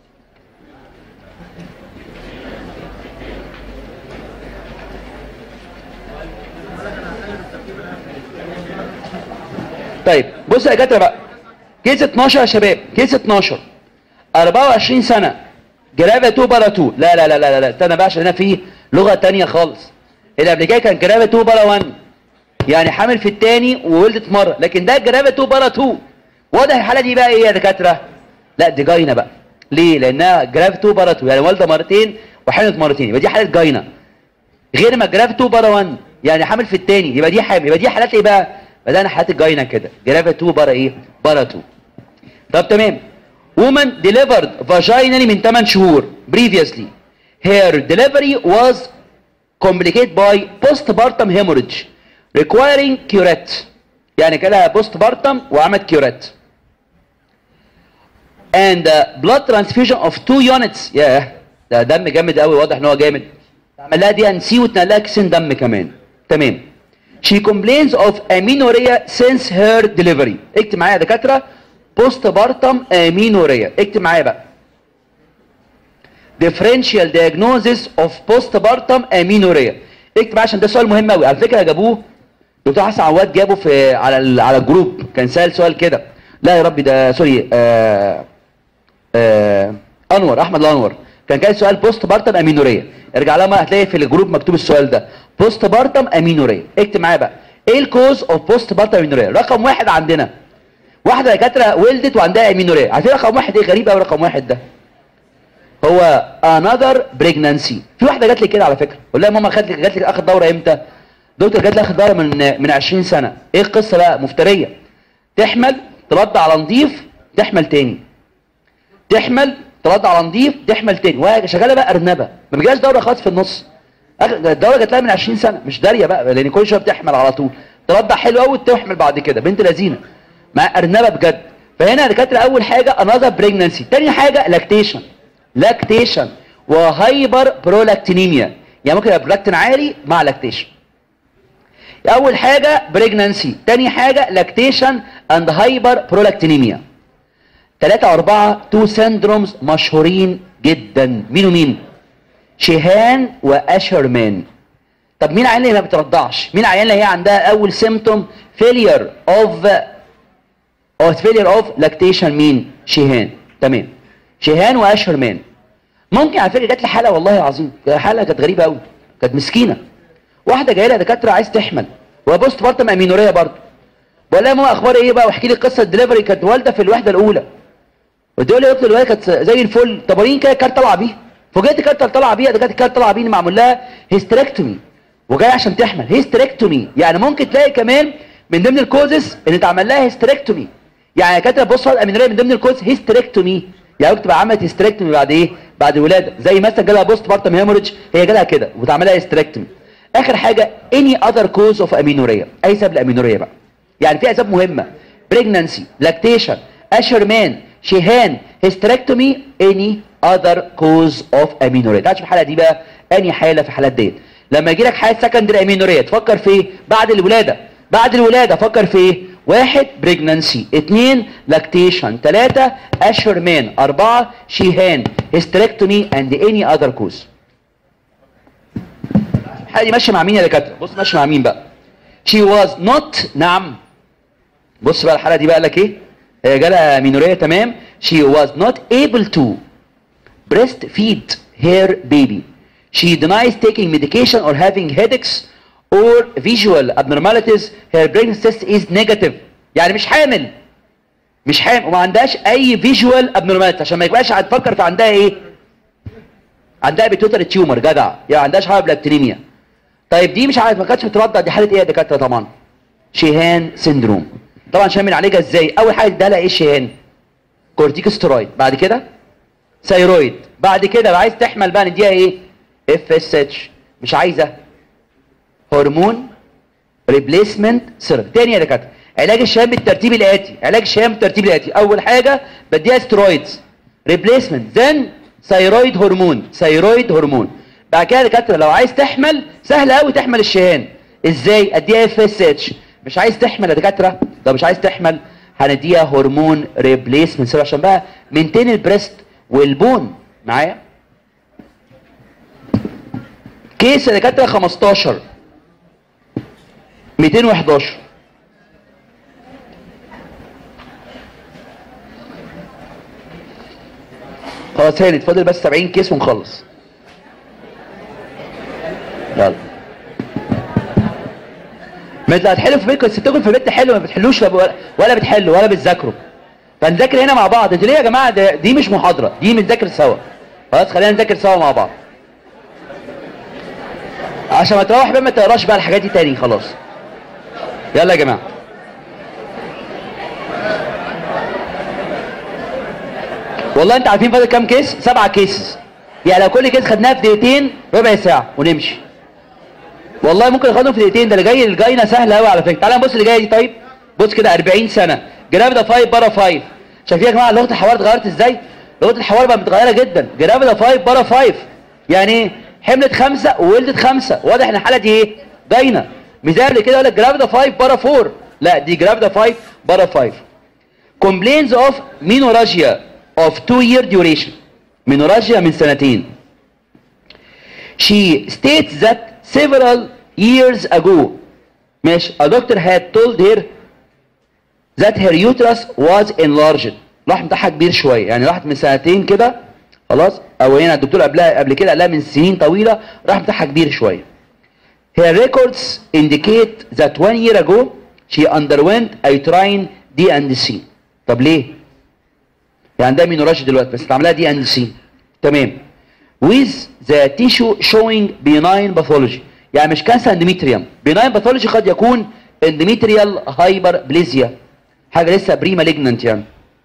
طيب بص يا دكاتره بقى كيس 12 يا شباب كيس 12 24 سنه جرافا 2 بارا 2 لا لا لا لا لا استنى بقى عشان هنا في لغه ثانيه خالص اللي قبل كده كان جرافا 2 بارا 1 يعني حامل في الثاني وولدت مره لكن ده جرافا 2 بارا 2 واضح الحاله دي بقى ايه يا دكاتره لا دي جاينه بقى ليه لانها جراف 2 بارا 2 يعني والده مرتين وحاملت مرتين يبقى دي حاله جاينه غير ما جراف 2 بارا 1 يعني حامل في الثاني يبقى دي حامل يبقى دي حالات ايه بقى بدانا حالات الجاينه كده جراف 2 بارا ايه بارا 2 طب تمام woman delivered vaginally من 8 شهور previously her delivery was complicated by postpartum hemorrhage requiring curette يعني كده postpartum وعملت curette and uh, blood transfusion of two units ياه ده دم جامد قوي واضح ان هو جامد عمل لها دي ان سي واتنقل لها كيسين دم كمان تمام she complains of amenorrhea since her delivery اكتب معايا يا دكاتره postpartum amenorrhea اكتب معايا بقى differential diagnosis of postpartum amenorrhea اكتب معايا عشان ده سؤال مهم قوي على فكره جابوه دكتور حسن عواد جابه في على ال- على الجروب كان سال سؤال كده لا يا ربي ده سوري آه آه انور احمد الانور كان جاي سؤال بوست بارتم امينوريا ارجع لها ما هتلاقي في الجروب مكتوب السؤال ده بوست بارتم امينوريا اكتب معايا بقى ايه الكوز اوف بوست بارتم امينوريا رقم واحد عندنا واحده دكاتره ولدت وعندها امينوريا عارفين رقم واحد ايه غريب قوي رقم واحد ده هو another pregnancy في واحده جات لي كده على فكره قول لها يا ماما خدت لي جات لي اخد دوره امتى دكتور جات لي اخد دوره من من 20 سنه ايه القصه بقى مفتريه تحمل ترد على نظيف تحمل تاني تحمل ترد على نظيف تحمل تاني وهي شغاله بقى ارنبه ما بيجيش دوره خالص في النص أخ- الدوره جات لها من 20 سنه مش داريه بقى لان كل شويه بتحمل على طول ترضع حلو قوي وتحمل بعد كده بنت لذينه مع ارنبه بجد فهنا يا دكاتره اول حاجه انذر بريجنانسي تاني حاجه لاكتيشن لاكتيشن وهايبر برولاكتينيميا يعني ممكن يبقى برولاكتين عالي مع لاكتيشن اول حاجه بريجنانسي تاني حاجه لاكتيشن اند هايبر برولاكتينيميا ثلاثة أربعة تو سندرومز مشهورين جدا مين ومين شيهان واشرمان طب مين العيان اللي ما بترضعش مين العيان اللي هي عندها اول سيمتوم فيلير اوف او فيلير اوف لاكتيشن مين شيهان تمام شيهان واشرمان ممكن على فكره جات لي حاله والله العظيم حاله كانت غريبه قوي كانت مسكينه واحده جايه لها دكاتره عايز تحمل وبوست بارتم امينوريه برضه بقول لها يا ماما اخبار ايه بقى واحكي لي قصه الدليفري كانت والده في الوحده الاولى وتقول لي قلت له الوالده كانت زي الفل طب وريني كده الكارت طالعه بيها فوجئت الكارت طالعه بيها ده كانت الكارت طالعه بيها معمول لها هيستريكتومي وجاي عشان تحمل هيستريكتومي يعني ممكن تلاقي كمان من ضمن الكوزس ان اتعمل لها هيستريكتومي يعني كاتبه بص الامينوريه من ضمن الكوز هيستريكتومي يعني ممكن تبقى عملت هيستريكتومي بعد ايه بعد الولاده زي مثلا جالها بوست بارتم هيموريدج هي جالها كده وتعمل لها هيستريكتومي اخر حاجه اني اذر كوز اوف امينوريا اي سبب الامينوريا بقى يعني في اسباب مهمه بريجنانسي لاكتيشن اشرمان شيهان هيستريكتومي اني اذر كوز اوف امينوريا تعال شوف الحاله دي بقى اني حاله في الحالات ديت لما يجي لك حاله سكندري امينوريا تفكر في ايه بعد الولاده بعد الولاده فكر في ايه واحد بريجنانسي اثنين لاكتيشن ثلاثة اشرمان اربعة شيهان هيستريكتومي اند اني اذر كوز الحاله دي ماشيه مع مين يا دكاتره بص ماشيه مع مين بقى she was not نعم بص بقى الحاله دي بقى لك ايه هي جالها مينوريه تمام she was not able to breastfeed her baby she denies taking medication or having headaches or visual abnormalities her pregnancy test is negative يعني مش حامل مش حامل وما عندهاش اي فيجوال abnormality عشان ما يبقاش هتفكر في عندها ايه عندها بيتوتر تيومر جدع يعني عندهاش هايبلاكتينيميا طيب دي مش عارف ما كانتش بترضع دي حاله ايه يا دكاتره طبعا شيهان سيندروم طبعا عشان بنعالجها ازاي اول حاجه ادالها ايه شيهان كورتيكوستيرويد بعد كده ثايرويد بعد كده بقى عايز تحمل بقى نديها ايه اف اس اتش مش عايزه هرمون ريبليسمنت سيرم تاني يا دكاتره علاج الشام بالترتيب الاتي علاج الشام بالترتيب الاتي اول حاجه بديها سترويدز ريبليسمنت ذن ثايرويد هرمون ثايرويد هرمون بعد كده يا دكاتره لو عايز تحمل سهل قوي تحمل الشهان ازاي اديها اف اس اتش مش عايز تحمل يا دكاتره لو مش عايز تحمل هنديها هرمون ريبليسمنت سيرم عشان بقى منتين البريست والبون معايا كيس يا دكاتره 15 211 خلاص هاني اتفضل بس 70 كيس ونخلص يلا ما انت هتحلوا في بيتكم ستكم في البيت تحلوا ما بتحلوش ولا ولا بتحلوا ولا بتذاكروا فنذاكر هنا مع بعض انتوا ليه يا جماعه ده دي مش محاضره دي بنذاكر سوا خلاص خلينا نذاكر سوا مع بعض عشان ما تروح بقى ما تقراش بقى الحاجات دي تاني خلاص يلا يا جماعه والله انت عارفين فاضل كام كيس سبعة كيسز يعني لو كل كيس خدناها في دقيقتين ربع ساعه ونمشي والله ممكن ناخدهم في دقيقتين ده اللي جاي الجاينا سهله قوي على فكره تعالى نبص اللي جايه دي طيب بص كده 40 سنه جرافيدا 5 بارا 5 شايفين يا جماعه لغه الحوار اتغيرت ازاي لغه الحوار بقى متغيره جدا جرافيدا 5 بارا 5 يعني ايه حملت خمسه وولدت خمسه واضح ان الحاله دي ايه جاينا مش زي قبل كده يقول لك جرافيدا 5 بارا 4 لا دي جرافيدا 5 بارا 5 complaints of menorrhagia of 2 year duration menorrhagia من سنتين she states that several years ago ماشي a doctor had told her that her uterus was enlarged الرحم بتاعها كبير شويه يعني راحت من سنتين كده خلاص او هنا الدكتور قبلها قبل كده قالها من سنين طويله الرحم بتاعها كبير شويه her records indicate that one year ago she underwent uterine D&C طب ليه؟ يعني عندها مينوراجي دلوقتي بس اتعملها دي ان سي تمام with the tissue showing benign pathology يعني مش كانسر اندوميتريوم benign pathology قد يكون endometrial hyperplasia حاجه لسه بري malignant يعني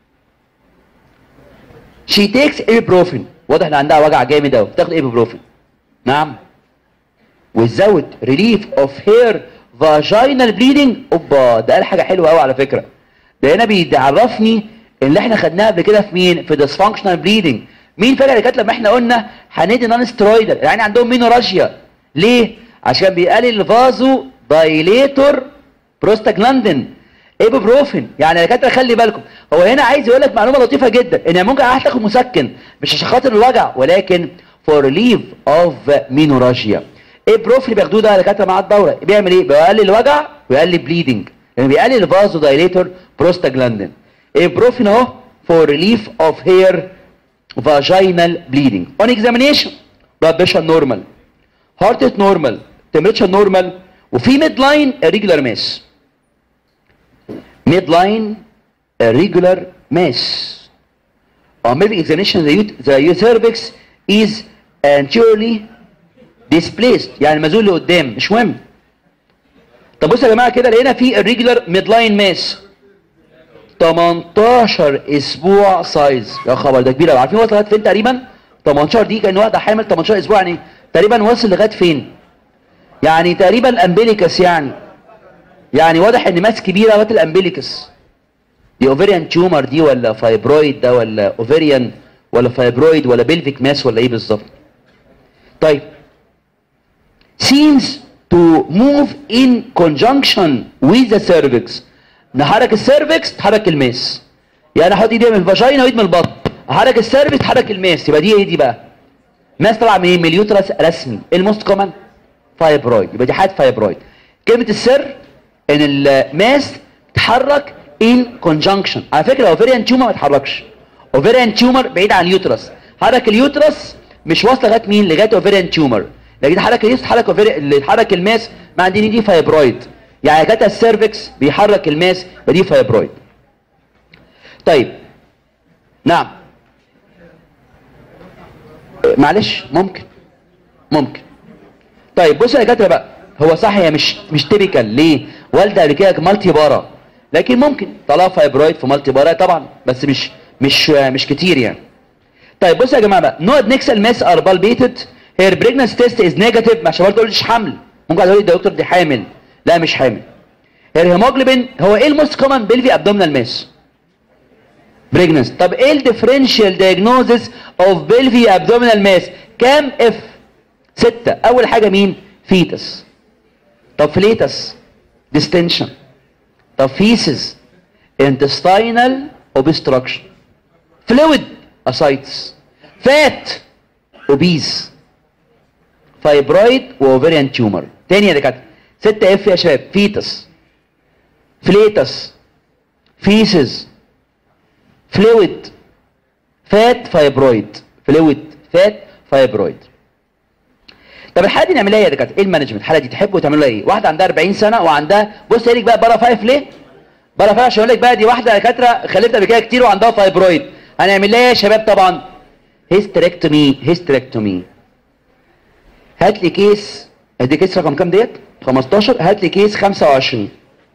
she takes ibuprofen واضح ان عندها وجع جامد قوي بتاخد ibuprofen نعم without relief of hair vaginal bleeding اوبا ده قال حاجه حلوه قوي على فكره ده هنا بيعرفني اللي احنا خدناها قبل كده في مين في dysfunctional bleeding مين فاكر اللي كانت لما احنا قلنا هندي نون سترويدال يعني عندهم مينوراجيا ليه عشان بيقلل الفازو دايليتور بروستاجلاندين ايبوبروفين يعني يا دكاتره خلي بالكم هو هنا عايز يقول لك معلومه لطيفه جدا ان ممكن عايز تاخد مسكن مش عشان خاطر الوجع ولكن فور ريليف اوف مينوراجيا ايبروفين بياخدوه ده يا دكاتره مع الدوره بيعمل ايه بيقلل الوجع ويقلل بليدنج لان بيقلل الفازو دايليتور بروستاجلاندين ايبروفين اهو فور ريليف اوف هير vaginal bleeding on examination blood pressure normal heart rate normal temperature normal وفي mid line irregular mass mid line irregular mass on maybe examination the, ut- the cervix is anteriorly displaced يعني مزول لقدام مش مهم طب بصوا يا جماعه كده لقينا في irregular mid line mass 18 اسبوع سايز يا خبر ده كبير قوي عارفين وصل لغايه فين تقريبا 18 دي كان واحده حامل 18 اسبوع يعني تقريبا وصل لغايه فين يعني تقريبا الامبليكس يعني يعني واضح ان ماس كبيره لغايه الامبليكس دي اوفيريان تيومر دي ولا فايبرويد ده ولا اوفيريان ولا فايبرويد ولا بيلفيك ماس ولا ايه بالظبط طيب seems to move in conjunction with the cervix نحرك السيرفكس تحرك الماس يعني احط ايدي من الفاجينا وايد من البطن احرك السيرفكس تحرك الماس يبقى دي ايه دي بقى ماس طلع من من اليوترس رسمي ايه الموست كومن فايبرويد يبقى دي حاجه فايبرويد كلمه السر ان الماس تتحرك ان كونجنكشن على فكره اوفيريان تيومر ما تتحركش اوفيريان تيومر بعيد عن اليوترس حرك اليوترس مش واصله لغايه مين لغايه اوفيريان تيومر لكن حرك اليوترس تحرك اوفيريان اللي يتحرك الماس ما عندنا دي فايبرويد يعني جت السيرفكس بيحرك الماس ودي فايبرويد طيب نعم معلش ممكن ممكن طيب بص يا دكاتره بقى هو صح هي مش مش تيبيكال ليه والده قبل كده مالتي بارا لكن ممكن طلع فايبرويد في مالتي بارا طبعا بس مش مش مش كتير يعني طيب بصوا يا جماعه بقى نوع نيكسال ماس ار بالبيتد هير بريجنس تيست از نيجاتيف ما عشان ما تقولش حمل ممكن تقول لي ده دكتور دي حامل لا مش حامل هير هيموجلوبين هو ايه الموست كومن بلفي ابدومينال ماس بريجنس طب ايه الديفرنشال دايجنوزس اوف بلفي ابدومينال ماس كام اف ستة اول حاجة مين فيتس طب فليتس ديستنشن طب فيسز intestinal obstruction fluid ascites fat obese fibroid واوفريان تيومر تاني يا دكاتره 6 اف يا شباب فيتس فليتس فيسز فلويد فات فايبرويد فلويد فات فايبرويد طب الحاله دي نعملها ايه يا دكاتره ايه المانجمنت الحاله دي تحبوا تعملوا ايه واحده عندها 40 سنه وعندها بص لك بقى بره فايف ليه بره فايف عشان اقول لك بقى دي واحده يا دكاتره خلفت قبل كده كتير وعندها فايبرويد هنعمل لها ايه يا شباب طبعا هيستريكتومي هيستريكتومي هات لي كيس ادي كيس رقم كام ديت 15 هات لي كيس 25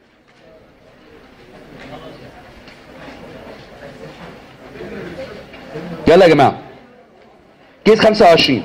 يلا يا جماعه كيس 25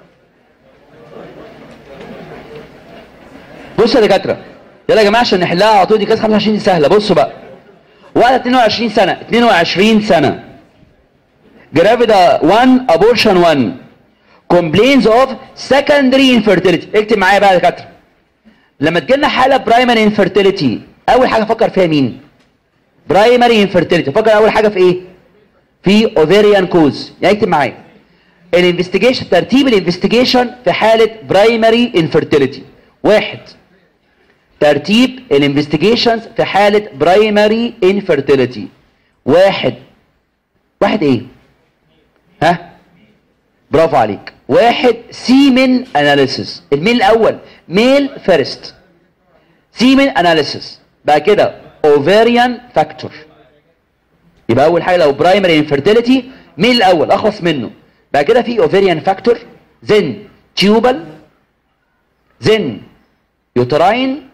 بصوا يا دكاتره يلا يا جماعه عشان نحلها على طول دي كيس 25 دي سهله بصوا بقى واحده 22 سنه 22 سنه جرافيدا 1 ابورشن 1 complaints of secondary infertility اكتب معايا بقى يا دكاتره لما تجيلنا حاله برايمري infertility اول حاجه افكر فيها مين برايمري infertility فكر اول حاجه في ايه في اوفيريان كوز يعني اكتب معايا الانفستيجيشن ترتيب الانفستيجيشن في حاله برايمري انفيرتيليتي واحد ترتيب الانفستيجيشنز في حاله برايمري انفيرتيليتي واحد واحد ايه ها برافو عليك واحد سيمن اناليسيس الميل الاول ميل فيرست سيمن اناليسيس بعد كده اوفيريان فاكتور يبقى اول حاجه لو برايمري انفيرتيليتي ميل الاول اخلص منه بعد كده في اوفيريان فاكتور زن تيوبل زن يوتراين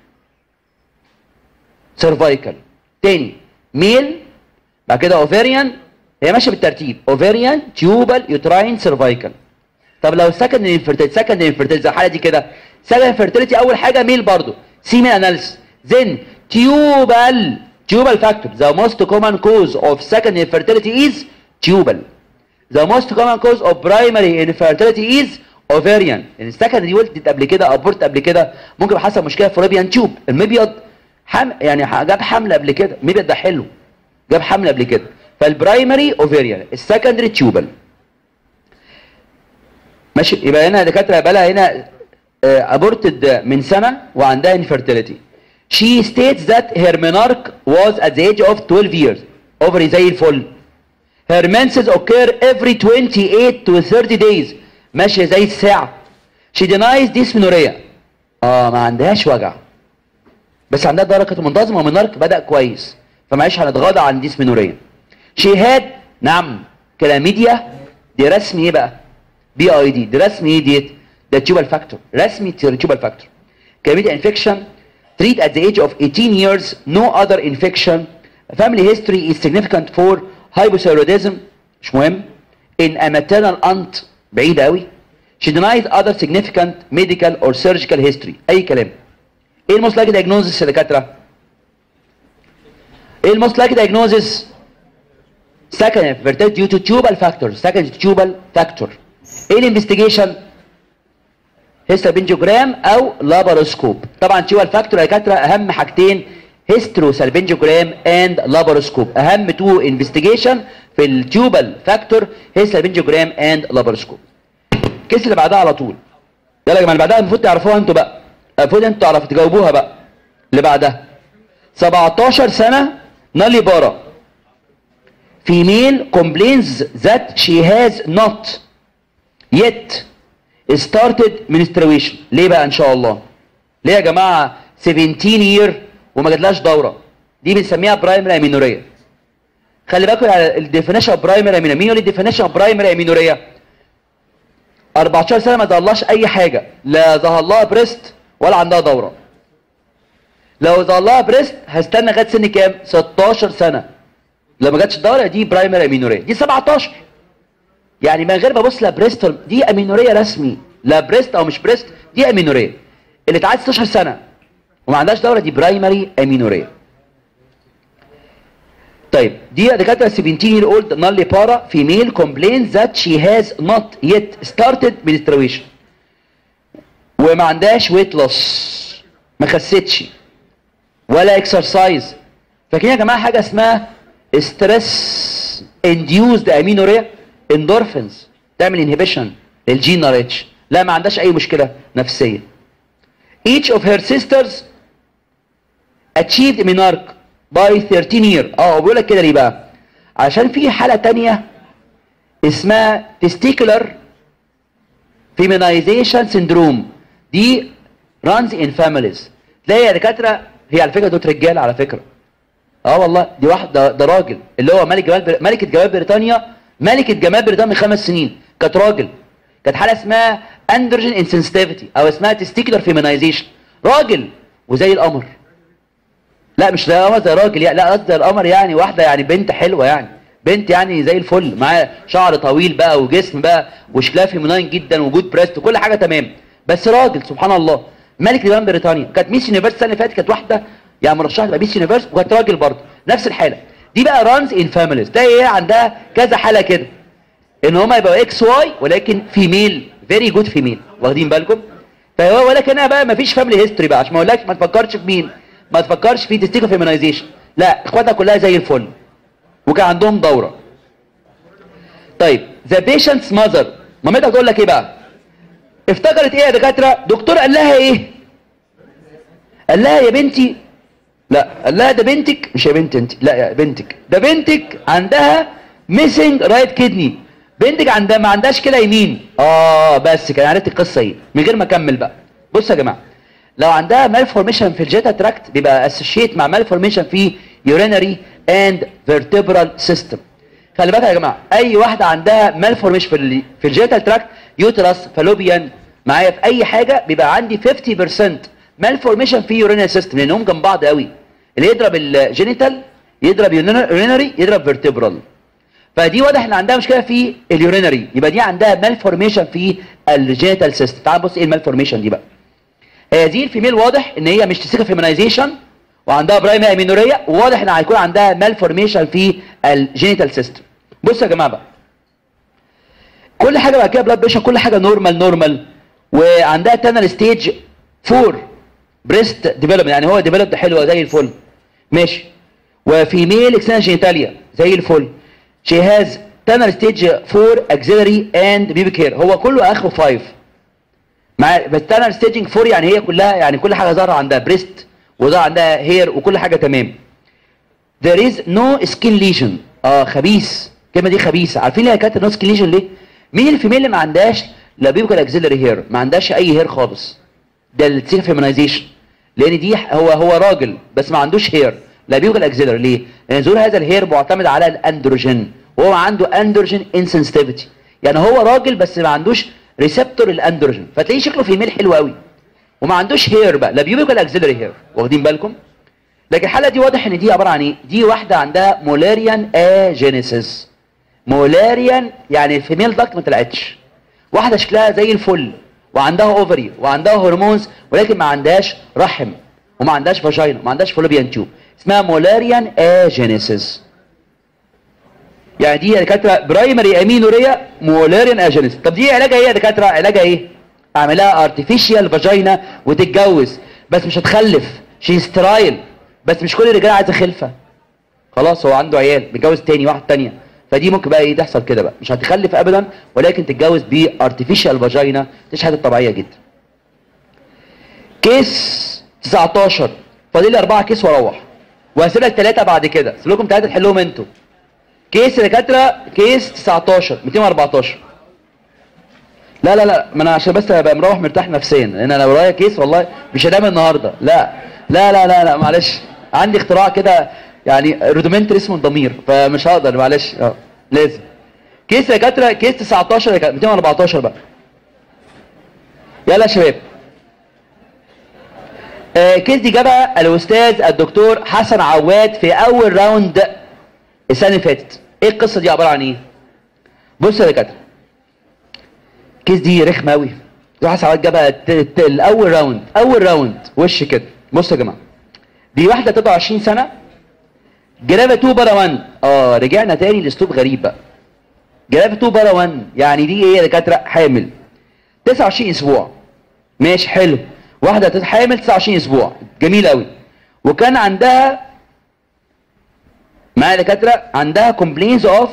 سيرفايكال تاني ميل بعد كده اوفيريان هي ماشيه بالترتيب اوفيريان تيوبل يوتراين سيرفايكال طب لو سكند انفيرتيلتي سكند انفيرتيلتي زي الحاله دي كده سكند انفيرتيلتي اول حاجه ميل برضو سيمين اناليسيس زين تيوبل tubal factor the most common cause of second infertility is tubal the most common cause of primary infertility is ovarian ان السكند دي ولدت قبل كده ابورت قبل كده ممكن يبقى حصل مشكله في ريبيان تيوب المبيض حم يعني جاب حمل قبل كده المبيض ده حلو جاب حمل قبل كده فالبرايمري اوفيريان السكندري تيوبل ماشي يبقى هنا دكاتره يبقى لها هنا ابورتد من سنه وعندها انفيرتيليتي She states that her menarche was at the age of 12 years. Ovary زي الفل. Her menses occur every 28 to 30 days. ماشية زي الساعة. She denies dysmenorrhea. اه ما عندهاش وجع. بس عندها درجة منتظمة ومنارك بدأ كويس. فمعلش هنتغاضى عن dysmenorrhea. She had نعم كلاميديا دي رسمي ايه بقى؟ بي اي دي دي رسمي ايه ديت؟ ده تيوبال فاكتور رسمي تيوبال فاكتور. كلاميديا انفكشن treat at the age of 18 years no other infection family history is significant for hypothyroidism مش مهم in a maternal aunt بعيدة قوي she denies other significant medical or surgical history اي كلام ايه الموست لايك diagnosis يا دكاترة ايه الموست لايك diagnosis second infertility due to tubal factor second tubal factor ايه الانفستيجيشن هيستابنجوجرام او لاباروسكوب طبعا تيوال فاكتور يا دكاتره اهم حاجتين هيسترو سالبنجوجرام اند لاباروسكوب اهم تو انفستيجيشن في التيوبال فاكتور هيستابنجوجرام اند لاباروسكوب الكيس اللي بعدها على طول يلا يا جماعه اللي بعدها المفروض تعرفوها انتوا بقى المفروض انتوا تعرفوا تجاوبوها بقى اللي بعدها 17 سنه نالي بارا female complains that she has not yet started menstruation ليه بقى ان شاء الله ليه يا جماعه 17 year وما جاتلاش دوره دي بنسميها برايمري امينوريا خلي بالكم على الديفينيشن اوف برايمري امينوريا مين يقول لي الديفينيشن اوف برايمري امينوريا 14 سنه ما ظهرلاش اي حاجه لا ظهر لها بريست ولا عندها دوره لو ظهر لها بريست هستنى لغايه سن كام 16 سنه لو ما جاتش الدوره دي برايمري امينوريا دي 17 يعني من غير ما ابص لا بريست دي امينوريا رسمي لا بريست او مش بريست دي امينوريا اللي اتعاد 16 سنه وما عندهاش دوره دي برايمري امينوريا طيب دي دكاتره 17 year old نالي بارا female complains that she has not yet started menstruation وما عندهاش weight loss ما خستش ولا اكسرسايز فاكرين يا جماعه حاجه اسمها ستريس انديوزد امينوريا اندورفينز تعمل انهبيشن للجين ار اتش لا ما عندهاش اي مشكله نفسيه each of her sisters achieved menarche by 13 year اه بيقول لك كده ليه بقى عشان في حاله تانية اسمها testicular feminization syndrome دي runs in families تلاقي يا دكاتره هي على فكره دوت رجاله على فكره اه والله دي واحد ده, ده راجل اللي هو ملك جمال بر... ملكه جمال بريطانيا ملكه جمال بريطانيا من خمس سنين كانت راجل كانت حاله اسمها اندروجين انسنسيتيفيتي او اسمها تستيكولار فيمينايزيشن راجل وزي القمر لا مش زي القمر زي راجل يعني لا قصدي القمر يعني واحده يعني بنت حلوه يعني بنت يعني زي الفل معاها شعر طويل بقى وجسم بقى وشكلها فيميناين جدا وجود بريست وكل حاجه تمام بس راجل سبحان الله ملك جمال بريطانيا كانت ميس يونيفرس السنه اللي فاتت كانت واحده يعني مرشحه تبقى ميس يونيفرس وكانت راجل برضه نفس الحاله دي بقى رانز ان فاميليز تلاقي ايه عندها كذا حاله كده ان هما يبقوا اكس واي ولكن فيميل فيري جود فيميل واخدين بالكم فهو ولكن انا بقى ما فيش فاميلي هيستوري بقى عشان ما اقولكش ما تفكرش في مين ما تفكرش في تستيكو فيمينايزيشن لا اخواتها كلها زي الفل وكان عندهم دوره طيب ذا بيشنتس ماذر مامتها بتقول لك ايه بقى افتكرت ايه يا دكاتره دكتور قال لها ايه قال لها يا بنتي لا قال لها ده بنتك مش يا بنت انت لا يا بنتك ده بنتك عندها ميسنج رايت كدني بنتك عندها ما عندهاش كده يمين اه بس كده عرفت القصه ايه من غير ما اكمل بقى بصوا يا جماعه لو عندها مالفورميشن في الجيتا تراكت بيبقى اسوشيت مع مالفورميشن في يورينري اند فيرتبرال سيستم خلي بالك يا جماعه اي واحده عندها مالفورميشن في ال في الجيتا تراكت يوترس فالوبيان معايا في اي حاجه بيبقى عندي 50% مالفورميشن في يورينري سيستم لانهم جنب بعض قوي اللي يضرب الجينيتال يضرب يورينري يضرب فيرتبرال فدي واضح ان عندها مشكله في اليورينري يبقى دي عندها مالفورميشن في الجينيتال سيستم تعال بص ايه المالفورميشن دي بقى هي دي الفيميل واضح ان هي مش تسيكا فيمينايزيشن وعندها برايمري امينوريا وواضح ان هيكون عندها مالفورميشن في الجينيتال سيستم بصوا يا جماعه بقى كل حاجه بقى كده بلاد بريشر كل حاجه نورمال نورمال وعندها تانل ستيج 4 بريست ديفلوبمنت يعني هو ديفلوبد حلوه زي الفل ماشي وفيميل اكسنال جينيتاليا زي الفل شي هاز تانل ستيج 4 اكسيلري اند بيبي هير هو كله اخره 5 مع بس تانل ستيجنج 4 يعني هي كلها يعني كل حاجه ظاهره عندها بريست وظهر عندها هير وكل حاجه تمام there is no skin lesion اه خبيث الكلمه دي خبيثه عارفين ليه كانت نو سكين ليجن ليه مين الفيميل اللي ما عندهاش لا بيبقى اكسيلري هير ما عندهاش اي هير خالص ده السيل فيمينايزيشن لان دي هو هو راجل بس ما عندوش هير لا بيبقى الاكسيلري ليه لان ظهور هذا الهير معتمد على الاندروجين وهو عنده اندروجين انسنسيتيفيتي يعني هو راجل بس ما عندوش ريسبتور الاندروجين فتلاقيه شكله فيميل حلو قوي وما عندوش هير بقى لا بيبقى الاكسيلري هير واخدين بالكم لكن الحاله دي واضح ان دي عباره عن ايه دي واحده عندها مولاريان اجينيسيس مولاريان يعني الفيميل داكت ما طلعتش واحده شكلها زي الفل وعندها اوفري وعندها هرمونز ولكن ما عندهاش رحم وما عندهاش فاجينا وما عندهاش فلوبيان تيوب اسمها مولاريان اجينيسيس يعني دي يا دكاتره برايمري امينوريا مولاريان اجينيسيس طب دي علاجها ايه يا دكاتره علاجها ايه اعملها ارتفيشال فاجينا وتتجوز بس مش هتخلف شي سترايل بس مش كل الرجاله عايزه خلفه خلاص هو عنده عيال بيتجوز تاني واحد تانية فدي ممكن بقى ايه تحصل كده بقى مش هتخلف ابدا ولكن تتجوز بارتفيشال فاجينا دي حاجه طبيعيه جدا كيس 19 فاضل لي اربعه كيس واروح وهسيب لك ثلاثه بعد كده هسيب لكم ثلاثه تحلهم انتوا كيس يا دكاتره كيس 19 214 لا لا لا ما انا عشان بس ابقى مروح مرتاح نفسيا لان انا ورايا كيس والله مش هنام النهارده لا لا لا لا لا معلش عندي اختراع كده يعني رودومنتري اسمه الضمير فمش هقدر معلش اه لازم كيس يا دكاتره كيس 19 يا 214 بقى يلا يا شباب آه كيس دي جابها الاستاذ الدكتور حسن عواد في اول راوند السنه اللي فاتت ايه القصه دي عباره عن ايه بص يا دكاتره الكيس دي رخمه قوي واحد ساعات جابها الت- الت- الاول راوند اول راوند وش كده بصوا يا جماعه دي واحده 23 سنه جرافه 2 بارا 1 اه رجعنا تاني لاسلوب غريب بقى جرافه 2 بارا 1 يعني دي ايه يا دكاتره حامل 29 اسبوع ماشي حلو واحده حامل 29 اسبوع جميل قوي وكان عندها معايا يا دكاتره عندها complaints of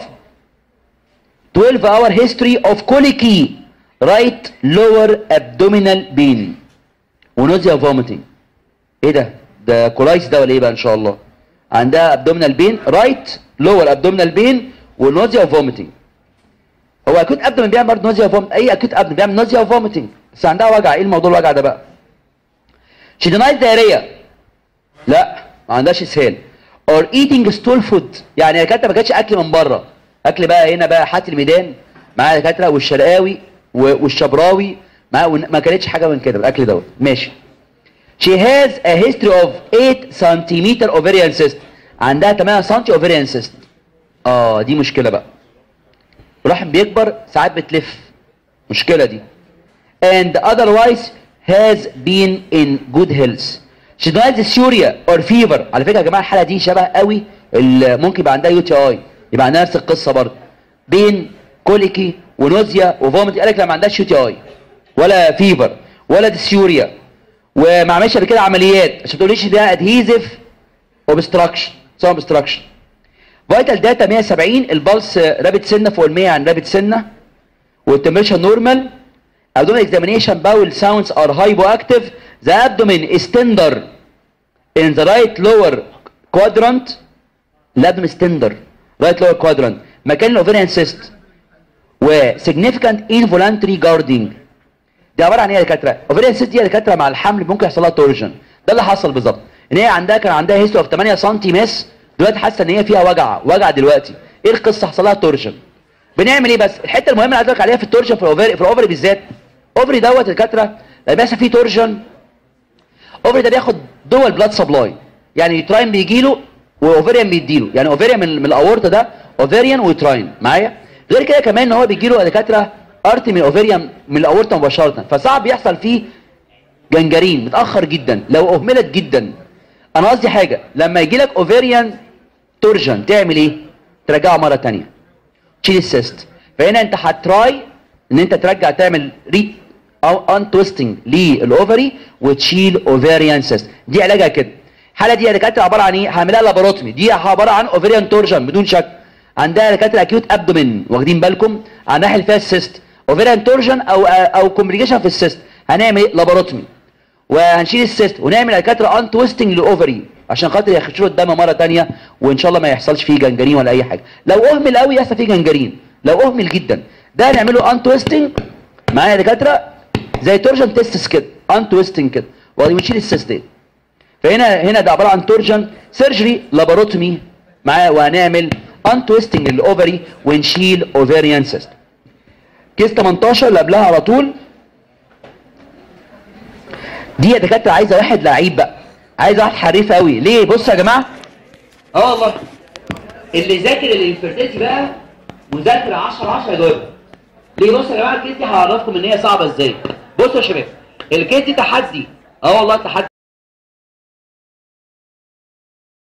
12 hour history of colicky right lower abdominal pain ونوزيا vomiting ايه ده ده كولايس ده ولا ايه بقى ان شاء الله عندها abdominal pain right lower abdominal pain ونوزيا vomiting هو اكيد ابدن بيعمل برضه نوزيا فومت اي اكيد ابدن بيعمل نوزيا وفوميتنج بس عندها وجع ايه الموضوع الوجع ده بقى شيدنايز دايريه لا ما عندهاش اسهال اور eating stool food يعني يا دكاتره ما كانتش اكل من بره اكل بقى هنا بقى حات الميدان معايا دكاتره والشرقاوي و- والشبراوي معايا ون- ما كانتش حاجه من كده الاكل دوت ماشي She has a history of 8 centimeter ovarian cyst عندها 8 سم ovarian cyst اه دي مشكله بقى الرحم بيكبر ساعات بتلف مشكلة دي and otherwise has been in good health she has dysuria or fever على فكرة يا جماعة الحالة دي شبه قوي ال- ممكن يبقى عندها يو تي اي يبقى عندها نفس القصة برضه بين كوليكي ونوزيا وفوميت قال لك لا ما عندهاش يو تي اي ولا فيفر ولا ديسيوريا وما عملش قبل كده عمليات عشان ما تقوليش ده ادهيزف اوبستراكشن سواء اوبستراكشن فايتال داتا 170 البلس رابط سنه فوق ال 100 عن رابط سنه والتمبريتشر نورمال abdominal examination bowel sounds are hypoactive the abdomen is tender in the right lower quadrant الابدومين is tender right lower quadrant مكان الاوفيريان cyst و significant involuntary guarding دي عباره عن ايه يا دكاتره؟ اوفيريان cyst دي يا دكاتره مع الحمل ممكن يحصل لها تورجن ده اللي حصل بالظبط ان هي عندها كان عندها هيستو اوف 8 سم مس دلوقتي حاسه ان هي فيها وجع وجع دلوقتي ايه القصه حصل لها تورجن بنعمل ايه بس الحته المهمه اللي عايز أقولك عليها في التورجن في الاوفري في الاوفري بالذات اوفري دوت يا دكاتره لما بيحصل فيه تورجن اوفري ده بياخد دول بلاد سبلاي يعني يوتراين بيجي له واوفريان بيديله يعني اوفريان من, من الاورطه ده اوفريان ويوتراين معايا غير كده كمان ان هو بيجي له يا دكاتره ارتي من اوفريان من الاورطه مباشره فصعب يحصل فيه جنجرين متاخر جدا لو اهملت جدا انا قصدي حاجه لما يجي لك اوفريان تورجن تعمل ايه ترجعه مره تانية تشيل السيست فهنا انت هتراي ان انت ترجع تعمل ري او ان تويستنج للاوفري وتشيل اوفريان سيست دي علاجها كده الحاله دي يا دكاتره عباره عن ايه هعملها لاباروتومي دي عباره عن اوفريان تورجن بدون شك عندها دكاتره اكيوت ابدومين واخدين بالكم عن الناحيه اللي فيها السيست اوفريان تورجن او او كومبليكيشن في السيست هنعمل ايه لاباروتومي وهنشيل السيست ونعمل يا دكاتره ان تويستنج للاوفري عشان خاطر يخشوا الدم مره تانية وان شاء الله ما يحصلش فيه جنجرين ولا اي حاجه لو اهمل قوي يحصل فيه جنجرين لو اهمل جدا ده هنعمله ان تويستنج معايا يا دكاتره زي تورجن تيستس كده ان تويستنج كده ونشيل السيست دي فهنا هنا ده عباره عن تورجن سيرجري لاباروتومي معايا وهنعمل ان تويستنج للاوفري ونشيل اوفريان سيست كيس 18 اللي قبلها على طول دي يا دكاتره عايزه واحد لعيب بقى عايزه واحد حريف قوي ليه بصوا يا جماعه اه والله اللي ذاكر الانفيرتيلتي بقى وذاكر 10 10 يجاوبها ليه بصوا يا جماعه الكيس دي هعرفكم ان هي صعبه ازاي بصوا يا شباب الكيس دي تحدي اه والله تحدي